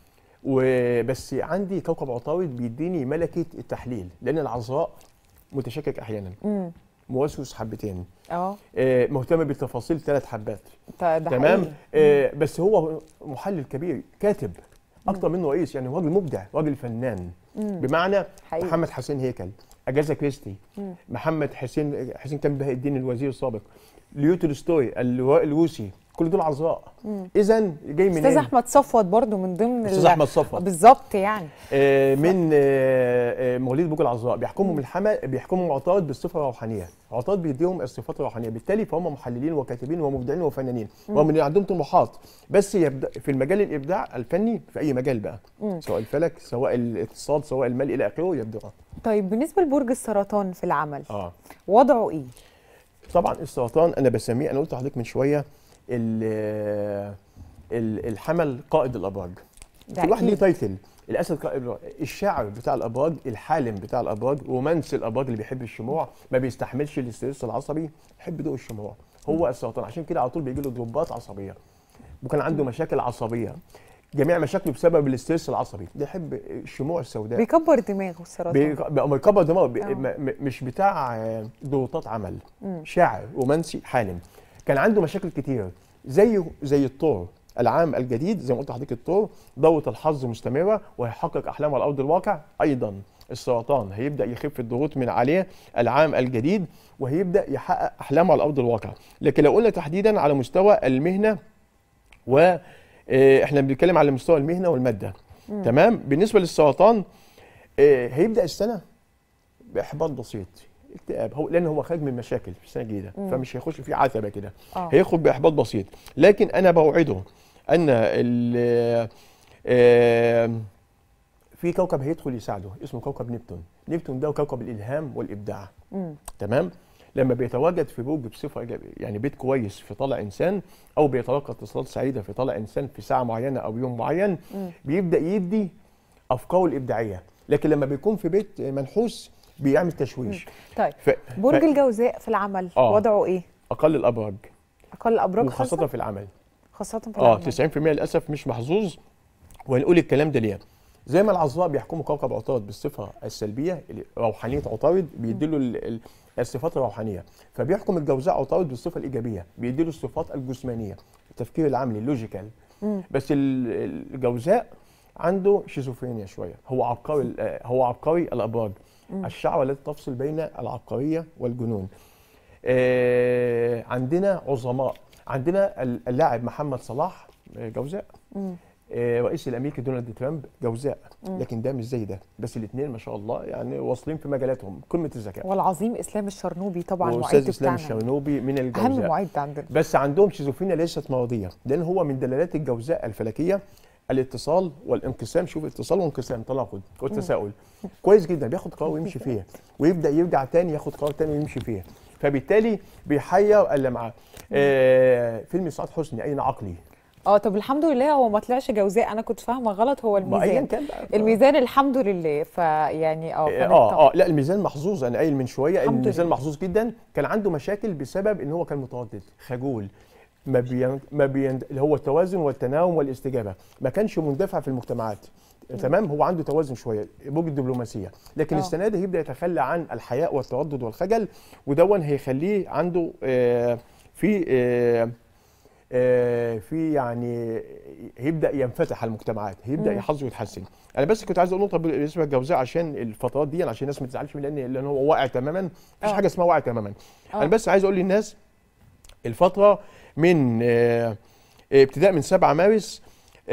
وبس عندي كوكب عطارد بيديني ملكه التحليل لان العذراء متشكك احيانا مم. موسوس حبتين اه آه مهتم بالتفاصيل ثلاث حبات ط- ده تمام حقيقي. آه بس هو محلل كبير كاتب اكتر منه رئيس يعني راجل مبدع راجل فنان بمعنى حقيقي. محمد حسين هيكل اجازا كريستي محمد حسين حسين كان بهاء الدين الوزير السابق ليو تولستوي اللواء الروسي كل دول عذراء اذا جاي من استاذ احمد صفوت برضو من ضمن استاذ ال- احمد صفوت بالظبط يعني آه، من آه، آه، مواليد برج العذراء بيحكموا من الحمل بيحكموا عطارد بالصفه الروحانيه عطارد بيديهم الصفات الروحانيه بالتالي فهم محللين وكاتبين ومبدعين وفنانين رغم ان عندهم طموحات بس يبدأ في المجال الابداع الفني في اي مجال بقى سواء الفلك سواء الاقتصاد سواء المال الى اخره يبدعوا طيب بالنسبه لبرج السرطان في العمل اه وضعه ايه طبعا السرطان انا بسميه انا قلت لحضرتك من شويه ال- ال- الحمل قائد الابراج ده كل واحد ليه أكيد. تايتل الاسد قائد الأبراج. الشاعر بتاع الابراج الحالم بتاع الابراج رومانس الابراج اللي بيحب الشموع ما بيستحملش الاسترس العصبي يحب ضوء الشموع هو السرطان عشان كده على طول بيجي له ضربات عصبيه وكان عنده مشاكل عصبيه جميع مشاكله بسبب الاسترس العصبي ده يحب الشموع السوداء بيكبر دماغه السرطان بي- بقى بيكبر دماغه بي- آه. م- م- مش بتاع آه، ضغوطات عمل شاعر رومانسي حالم كان عنده مشاكل كتير زيه زي الطور العام الجديد زي ما قلت لحضرتك الطور ضوء الحظ مستمره ويحقق احلامه على ارض الواقع ايضا السرطان هيبدا يخف الضغوط من عليه العام الجديد وهيبدا يحقق احلامه على ارض الواقع لكن لو قلنا تحديدا على مستوى المهنه و آه، احنا بنتكلم على مستوى المهنه والماده تمام بالنسبه للسرطان آه، هيبدا السنه باحباط بسيط اكتئاب هو لان هو خارج من مشاكل في السنه الجديده فمش هيخش في عتبه كده آه. هيخرج باحباط بسيط لكن انا بوعده ان ال- آه، في كوكب هيدخل يساعده اسمه كوكب نبتون نبتون ده كوكب الالهام والابداع تمام لما بيتواجد في برج بصفه ايجابيه يعني بيت كويس في طلع انسان او بيتلقى اتصالات سعيده في طلع انسان في ساعه معينه او يوم معين بيبدا يدي افكاره الابداعيه لكن لما بيكون في بيت منحوس بيعمل تشويش طيب ف... برج ف... الجوزاء في العمل آه. وضعه ايه اقل الابراج اقل ابراج وخاصه خاصه في العمل خاصه في اه العمل 90% للاسف مش محظوظ وهنقول الكلام ده ليه زي ما العذراء بيحكموا كوكب عطارد بالصفه السلبيه اللي- روحانيه عطارد بيديله ال- ال- الصفات الروحانيه فبيحكم الجوزاء عطارد بالصفه الايجابيه بيديله الصفات الجسمانيه التفكير العملي اللوجيكال بس ال- الجوزاء عنده شيزوفرينيا شويه هو عبقري ال- آه، هو عبقري الابراج الشعوه التي تفصل بين العبقريه والجنون آه، عندنا عظماء عندنا ال- اللاعب محمد صلاح آه، جوزاء آه، رئيس الامريكي دونالد ترامب جوزاء لكن ده مش زي ده بس الاثنين ما شاء الله يعني واصلين في مجالاتهم قمه الذكاء والعظيم اسلام الشرنوبي طبعا واستاذ معد اسلام بتاعنا الشرنوبي من اهم الجوزاء معد عندنا بس عندهم شيزوفرينيا ليست مرضيه لان هو من دلالات الجوزاء الفلكيه الاتصال والانقسام شوف اتصال وانقسام تناقض والتساؤل كويس جدا بياخد قرار ويمشي فيها ويبدا يرجع تاني ياخد قرار تاني ويمشي فيها فبالتالي بيحير اللي معاه آه فيلم سعاد حسني اين عقلي اه طب الحمد لله هو ما طلعش جوزاء انا كنت فاهمه غلط هو ما ايا الميزان كان بقى الميزان الحمد لله فيعني اه فنت- اه اه لا الميزان محظوظ انا قايل من شويه الحمد الميزان لله. محظوظ جدا كان عنده مشاكل بسبب ان هو كان متردد خجول ما بين ما بين اللي هو التوازن والتناوم والاستجابه ما كانش مندفع في المجتمعات تمام هو عنده توازن شويه برج الدبلوماسيه لكن آه. السنه دي هيبدا يتخلى عن الحياء والتردد والخجل ودون هيخليه عنده آه في آه آه، في يعني هيبدا ينفتح على المجتمعات هيبدا يحظه يتحسن انا بس كنت عايز اقول نقطه بالنسبه للجوزاء عشان الفترات دي عشان الناس ما تزعلش مني لان لان هو واقع تماما مفيش آه. حاجه اسمها واقع تماما آه. انا بس عايز اقول للناس الفتره من آه، ابتداء من 7 مارس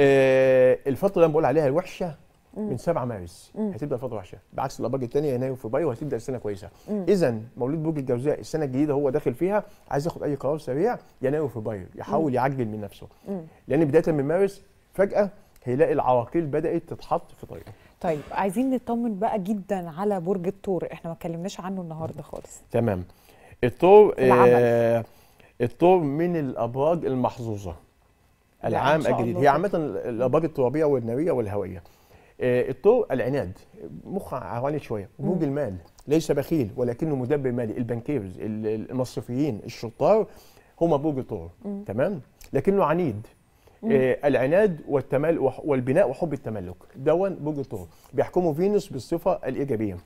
آه، الفتره اللي انا بقول عليها الوحشه من 7 مارس هتبدا فتره وحشه بعكس الابراج الثانيه يناير وفبراير وهتبدا السنه كويسه اذا مولود برج الجوزاء السنه الجديده هو داخل فيها عايز ياخد اي قرار سريع يناير وفبراير يحاول يعجل من نفسه لان بدايه من مارس فجاه هيلاقي العراقيل بدات تتحط في طريقه طيب عايزين نطمن بقى جدا على برج الثور احنا ما اتكلمناش عنه النهارده خالص تمام الطور العمل. آه الطور من الابراج المحظوظه لا، العام إن شاء الجديد الله هي طبعا. عامه الابراج الترابيه والناريه والهوائيه آه الطور العناد مخ عواني شويه برج المال ليس بخيل ولكنه مدبر مالي البنكيرز ال- المصرفيين الشطار هم برج الطور تمام لكنه عنيد آه العناد والتمل وح- والبناء وحب التملك دون برج الطور بيحكموا فينوس بالصفه الايجابيه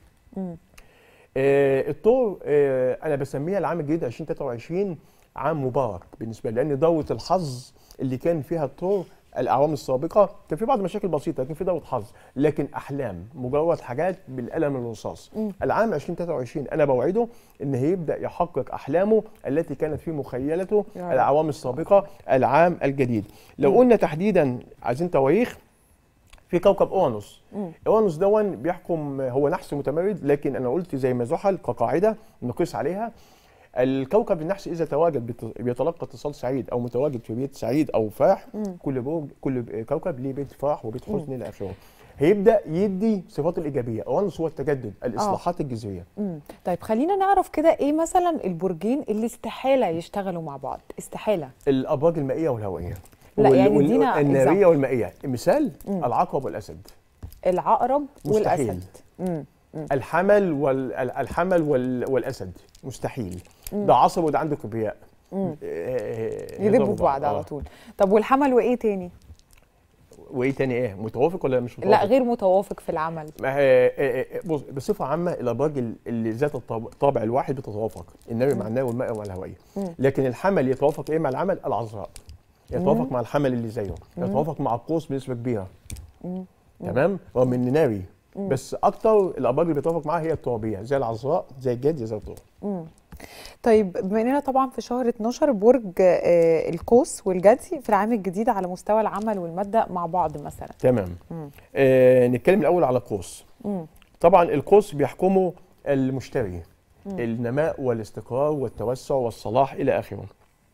آه الطور آه انا بسميها العام الجديد 2023 عام مبارك بالنسبه لي لان دوره الحظ اللي كان فيها الطور الاعوام السابقه كان في بعض المشاكل بسيطه لكن في دوره حظ لكن احلام مجرد حاجات بالقلم الرصاص العام 2023 انا بوعده ان هيبدا يحقق احلامه التي كانت في مخيلته يا رب. الاعوام السابقه العام الجديد لو قلنا تحديدا عايزين تواريخ في كوكب اورانوس اورانوس دون بيحكم هو نحس متمرد لكن انا قلت زي ما زحل كقاعده نقيس عليها الكوكب النحس اذا تواجد بت- بيتلقى اتصال سعيد او متواجد في بيت سعيد او فرح كل برج كل كوكب ليه بيت فرح وبيت حزن الى اخره هيبدا يدي صفات الايجابيه اورانوس هو التجدد الاصلاحات الجذريه مم. طيب خلينا نعرف كده ايه مثلا البرجين اللي استحاله يشتغلوا مع بعض استحاله الابراج المائيه والهوائيه لا، وال- يعني وال- ادينا الناريه example. والمائيه مثال العقرب والاسد العقرب مستحيل. والاسد مم. الحمل وال ال- الحمل وال والاسد مستحيل ده عصب وده عنده كبرياء آه، آه، يدبوا في بعض آه. على طول طب والحمل وايه تاني وايه تاني ايه متوافق ولا مش متوافق لا غير متوافق في العمل ما هي- آه، آه، بص بصفه عامه الابراج ال- اللي ذات الطاب- الطابع الواحد بتتوافق النبي مع النار والماء مع الهوائيه لكن الحمل يتوافق ايه مع العمل العذراء يتوافق مع الحمل اللي زيه يتوافق مع القوس بنسبه كبيره تمام رغم ان ناري بس اكتر الابراج اللي بيتوافق معاها هي الترابيه زي العذراء زي الجدي زي الثور طيب بما اننا طبعا في شهر 12 برج آه، القوس والجدي في العام الجديد على مستوى العمل والماده مع بعض مثلا تمام آه نتكلم الاول على القوس مم. طبعا القوس بيحكمه المشتري النماء والاستقرار والتوسع والصلاح الى اخره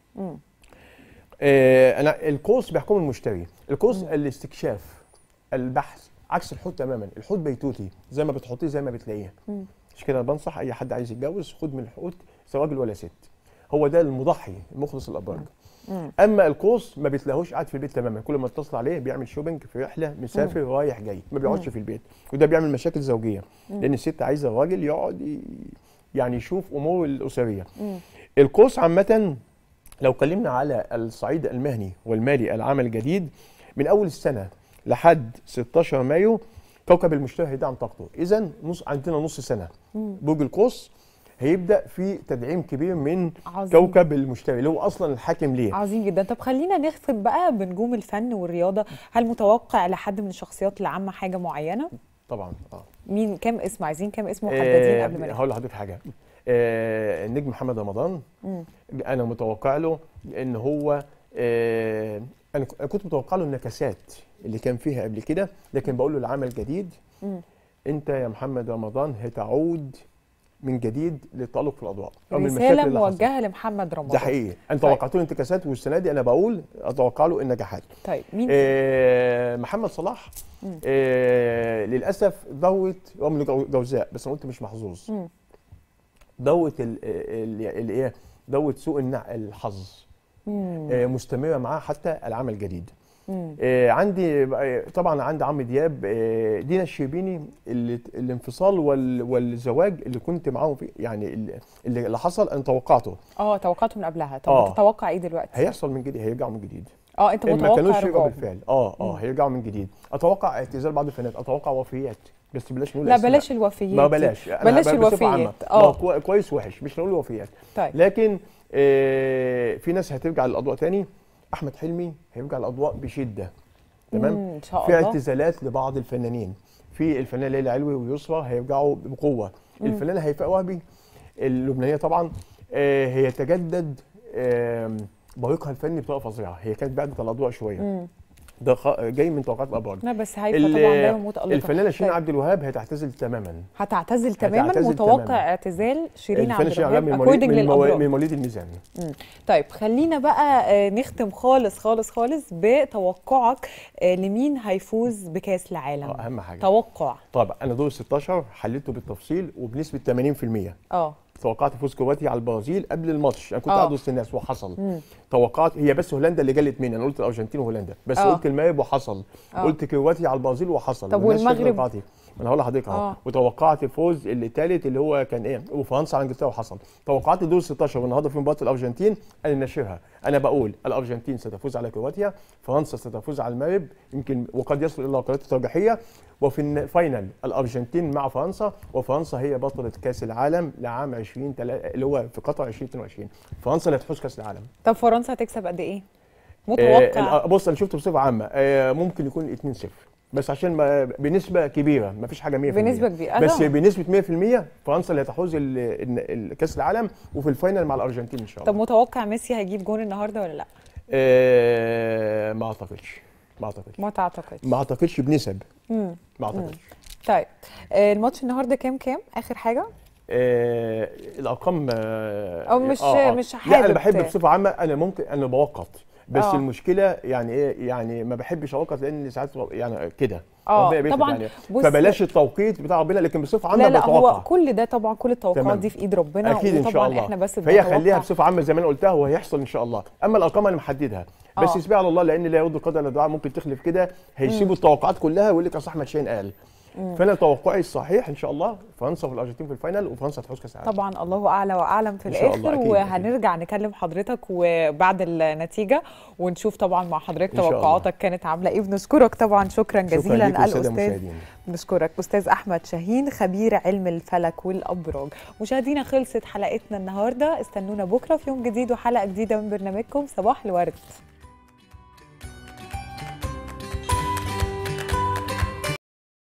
آه انا القوس بيحكمه المشتري القوس الاستكشاف البحث عكس الحوت تماما الحوت بيتوتي زي ما بتحطيه زي ما بتلاقيه مش كده أنا بنصح اي حد عايز يتجوز خد من الحوت سواء راجل ولا ست هو ده المضحي المخلص الابراج اما القوس ما بتلاقوش قاعد في البيت تماما كل ما تتصل عليه بيعمل شوبينج في رحله مسافر رايح جاي ما بيقعدش في البيت وده بيعمل مشاكل زوجيه لان الست عايزه الراجل يقعد ي- يعني يشوف امور الاسريه القوس عامه لو اتكلمنا على الصعيد المهني والمالي العام الجديد من اول السنه لحد 16 مايو كوكب المشتري هيدعم طاقته اذا نص عندنا نص سنه برج القوس هيبدا في تدعيم كبير من عظيم. كوكب المشتري اللي هو اصلا الحاكم ليه عظيم جدا طب خلينا نختم بقى بنجوم الفن والرياضه هل متوقع لحد من الشخصيات العامه حاجه معينه طبعا اه مين كام اسم عايزين كام اسم محددين آه، قبل ما نختم هقول لحضرتك حاجه آه النجم محمد رمضان انا متوقع له ان هو آه انا ك- أنا كنت متوقع له النكسات اللي كان فيها قبل كده لكن بقول له العمل الجديد انت يا محمد رمضان هتعود من جديد للتالق في الاضواء أو من المشاكل رساله اللي حصلت. موجهه لمحمد رمضان ده حقيقي انا طيب. توقعت له انتكاسات والسنه دي انا بقول اتوقع له النجاحات طيب مين آه محمد صلاح آه للاسف دوت هو من جو- جوزاء بس انا قلت مش محظوظ مم. دوت ال- ال- ال- ايه دوت سوء النع- الحظ آه مستمره معاه حتى العام الجديد آه عندي بقى- طبعا عندي عمرو دياب آه دينا الشربيني اللي الانفصال وال والزواج اللي كنت معاهم فيه يعني اللي, اللي حصل انا توقعته اه توقعته من قبلها طب آه. تتوقع ايه دلوقتي هيحصل من جديد هيرجعوا من جديد اه انت ما متوقع كانوش يرجعوا رجوعهم بالفعل اه اه هيرجعوا من جديد اتوقع اعتزال بعض الفنانات اتوقع وفيات بس بلاش نقول لا أسماء. بلاش الوفيات ما دي. بلاش أنا بلاش ب- بصفة عامة. الوفيات ما هو اه كوي- كويس وحش مش نقول وفيات طيب لكن آه في ناس هترجع للاضواء تاني احمد حلمي هيرجع للاضواء بشده تمام مم، ان شاء في الله اعتزالات لبعض الفنانين في الفنانه ليلى علوي ويسرى هيرجعوا بقوه الفنانه هيفاء وهبي اللبنانيه طبعا آه هي تجدد آم، بريقها الفني بطريقه فظيعه هي كانت بعدت الاضواء شويه ده خ- جاي من توقعات الابراج لا بس هيفا ال- طبعا دايما متألقة الفنانه شيرين طيب. عبد الوهاب هتعتزل تماما هتعتزل تماما هتعتزل متوقع تماماً. اعتزال شيرين عبد الفنانه شيرين عبد الوهاب الوهاب من according مواليد- من مواليد- للابراج من مواليد الميزان طيب خلينا بقى آه، نختم خالص خالص خالص بتوقعك آه، لمين هيفوز بكاس العالم آه، اهم حاجه توقع طبعا انا دور 16 حليته بالتفصيل وبنسبه 80% اه توقعت فوز كرواتيا على البرازيل قبل الماتش انا كنت آه. قاعد وسط الناس وحصل توقعت هي بس هولندا اللي جلت مني انا قلت الارجنتين وهولندا بس آه. قلت المغرب وحصل آه. قلت كرواتيا على البرازيل وحصل طب والناس شافت والمغرب؟ توقعاتي. ما انا هقول لحضرتك اهو آه. وتوقعت فوز الثالث اللي هو كان ايه وفرنسا على انجلترا وحصل توقعت دور 16 والنهارده في مباراه الارجنتين انا ناشرها انا بقول الارجنتين ستفوز على كرواتيا فرنسا ستفوز على المغرب يمكن وقد يصل الى قرارات ترجيحيه وفي الفاينل الارجنتين مع فرنسا وفرنسا هي بطله كاس العالم لعام 20 اللي هو في قطر 2022 فرنسا اللي هتحوز كاس العالم طب فرنسا هتكسب قد ايه آه، متوقع ال- بص انا شفته بصفه عامه آه، ممكن يكون 2-0 بس عشان ما بنسبه كبيره ما فيش حاجه 100% بنسبة كبيرة. بس آه. بنسبه 100% فرنسا اللي هتحوز ال- ال- ال- كاس العالم وفي الفاينل مع الارجنتين ان شاء طب الله متوقع ميسي هيجيب جون النهارده ولا لا آه، ما اعتقدش ما اعتقدش ما تعتقدش ما اعتقدش بنسب مم. ما اعتقدش طيب آه، الماتش النهارده كام كام اخر حاجه آه الارقام آه أو مش- مش لا انا حابب بحب ت- بصفه عامه انا ممكن انا بوقت بس آه. آه. المشكله يعني ايه يعني ما بحبش اوقت لان ساعات يعني كده آه، ربنا يبارك طبعاً. يعني بص- فبلاش التوقيت بتاع ربنا لكن بصفه عامه لا لا بتوقع هو كل ده طبعا كل التوقعات تمام. دي في ايد ربنا اكيد ان شاء وطبعا الله احنا بس فهي بنتوقع. خليها بصفه عامه زي ما انا قلتها وهيحصل ان شاء الله اما الارقام انا محددها بس آه. اسبيع على الله لان لا يرد القدر الا الدعاء ممكن تخلف كده هيسيبوا التوقعات كلها ويقول لك اصل احمد شاهين قال فانا توقعي الصحيح ان شاء الله فرنسا والارجنتين في الفاينل وفرنسا هتحوز كاس العالم طبعا الله اعلى واعلم في إن شاء الاخر الله، أكيد، وهنرجع نكلم حضرتك وبعد النتيجه ونشوف طبعا مع حضرتك إن شاء الله. توقعاتك كانت عامله ايه بنشكرك طبعا شكرا شكرا جزيلا ليكم الساده الاستاذ المشاهدين بنشكرك استاذ احمد شاهين خبير علم الفلك والابراج مشاهدينا خلصت حلقتنا النهارده استنونا بكره في يوم جديد وحلقه جديده من برنامجكم صباح الورد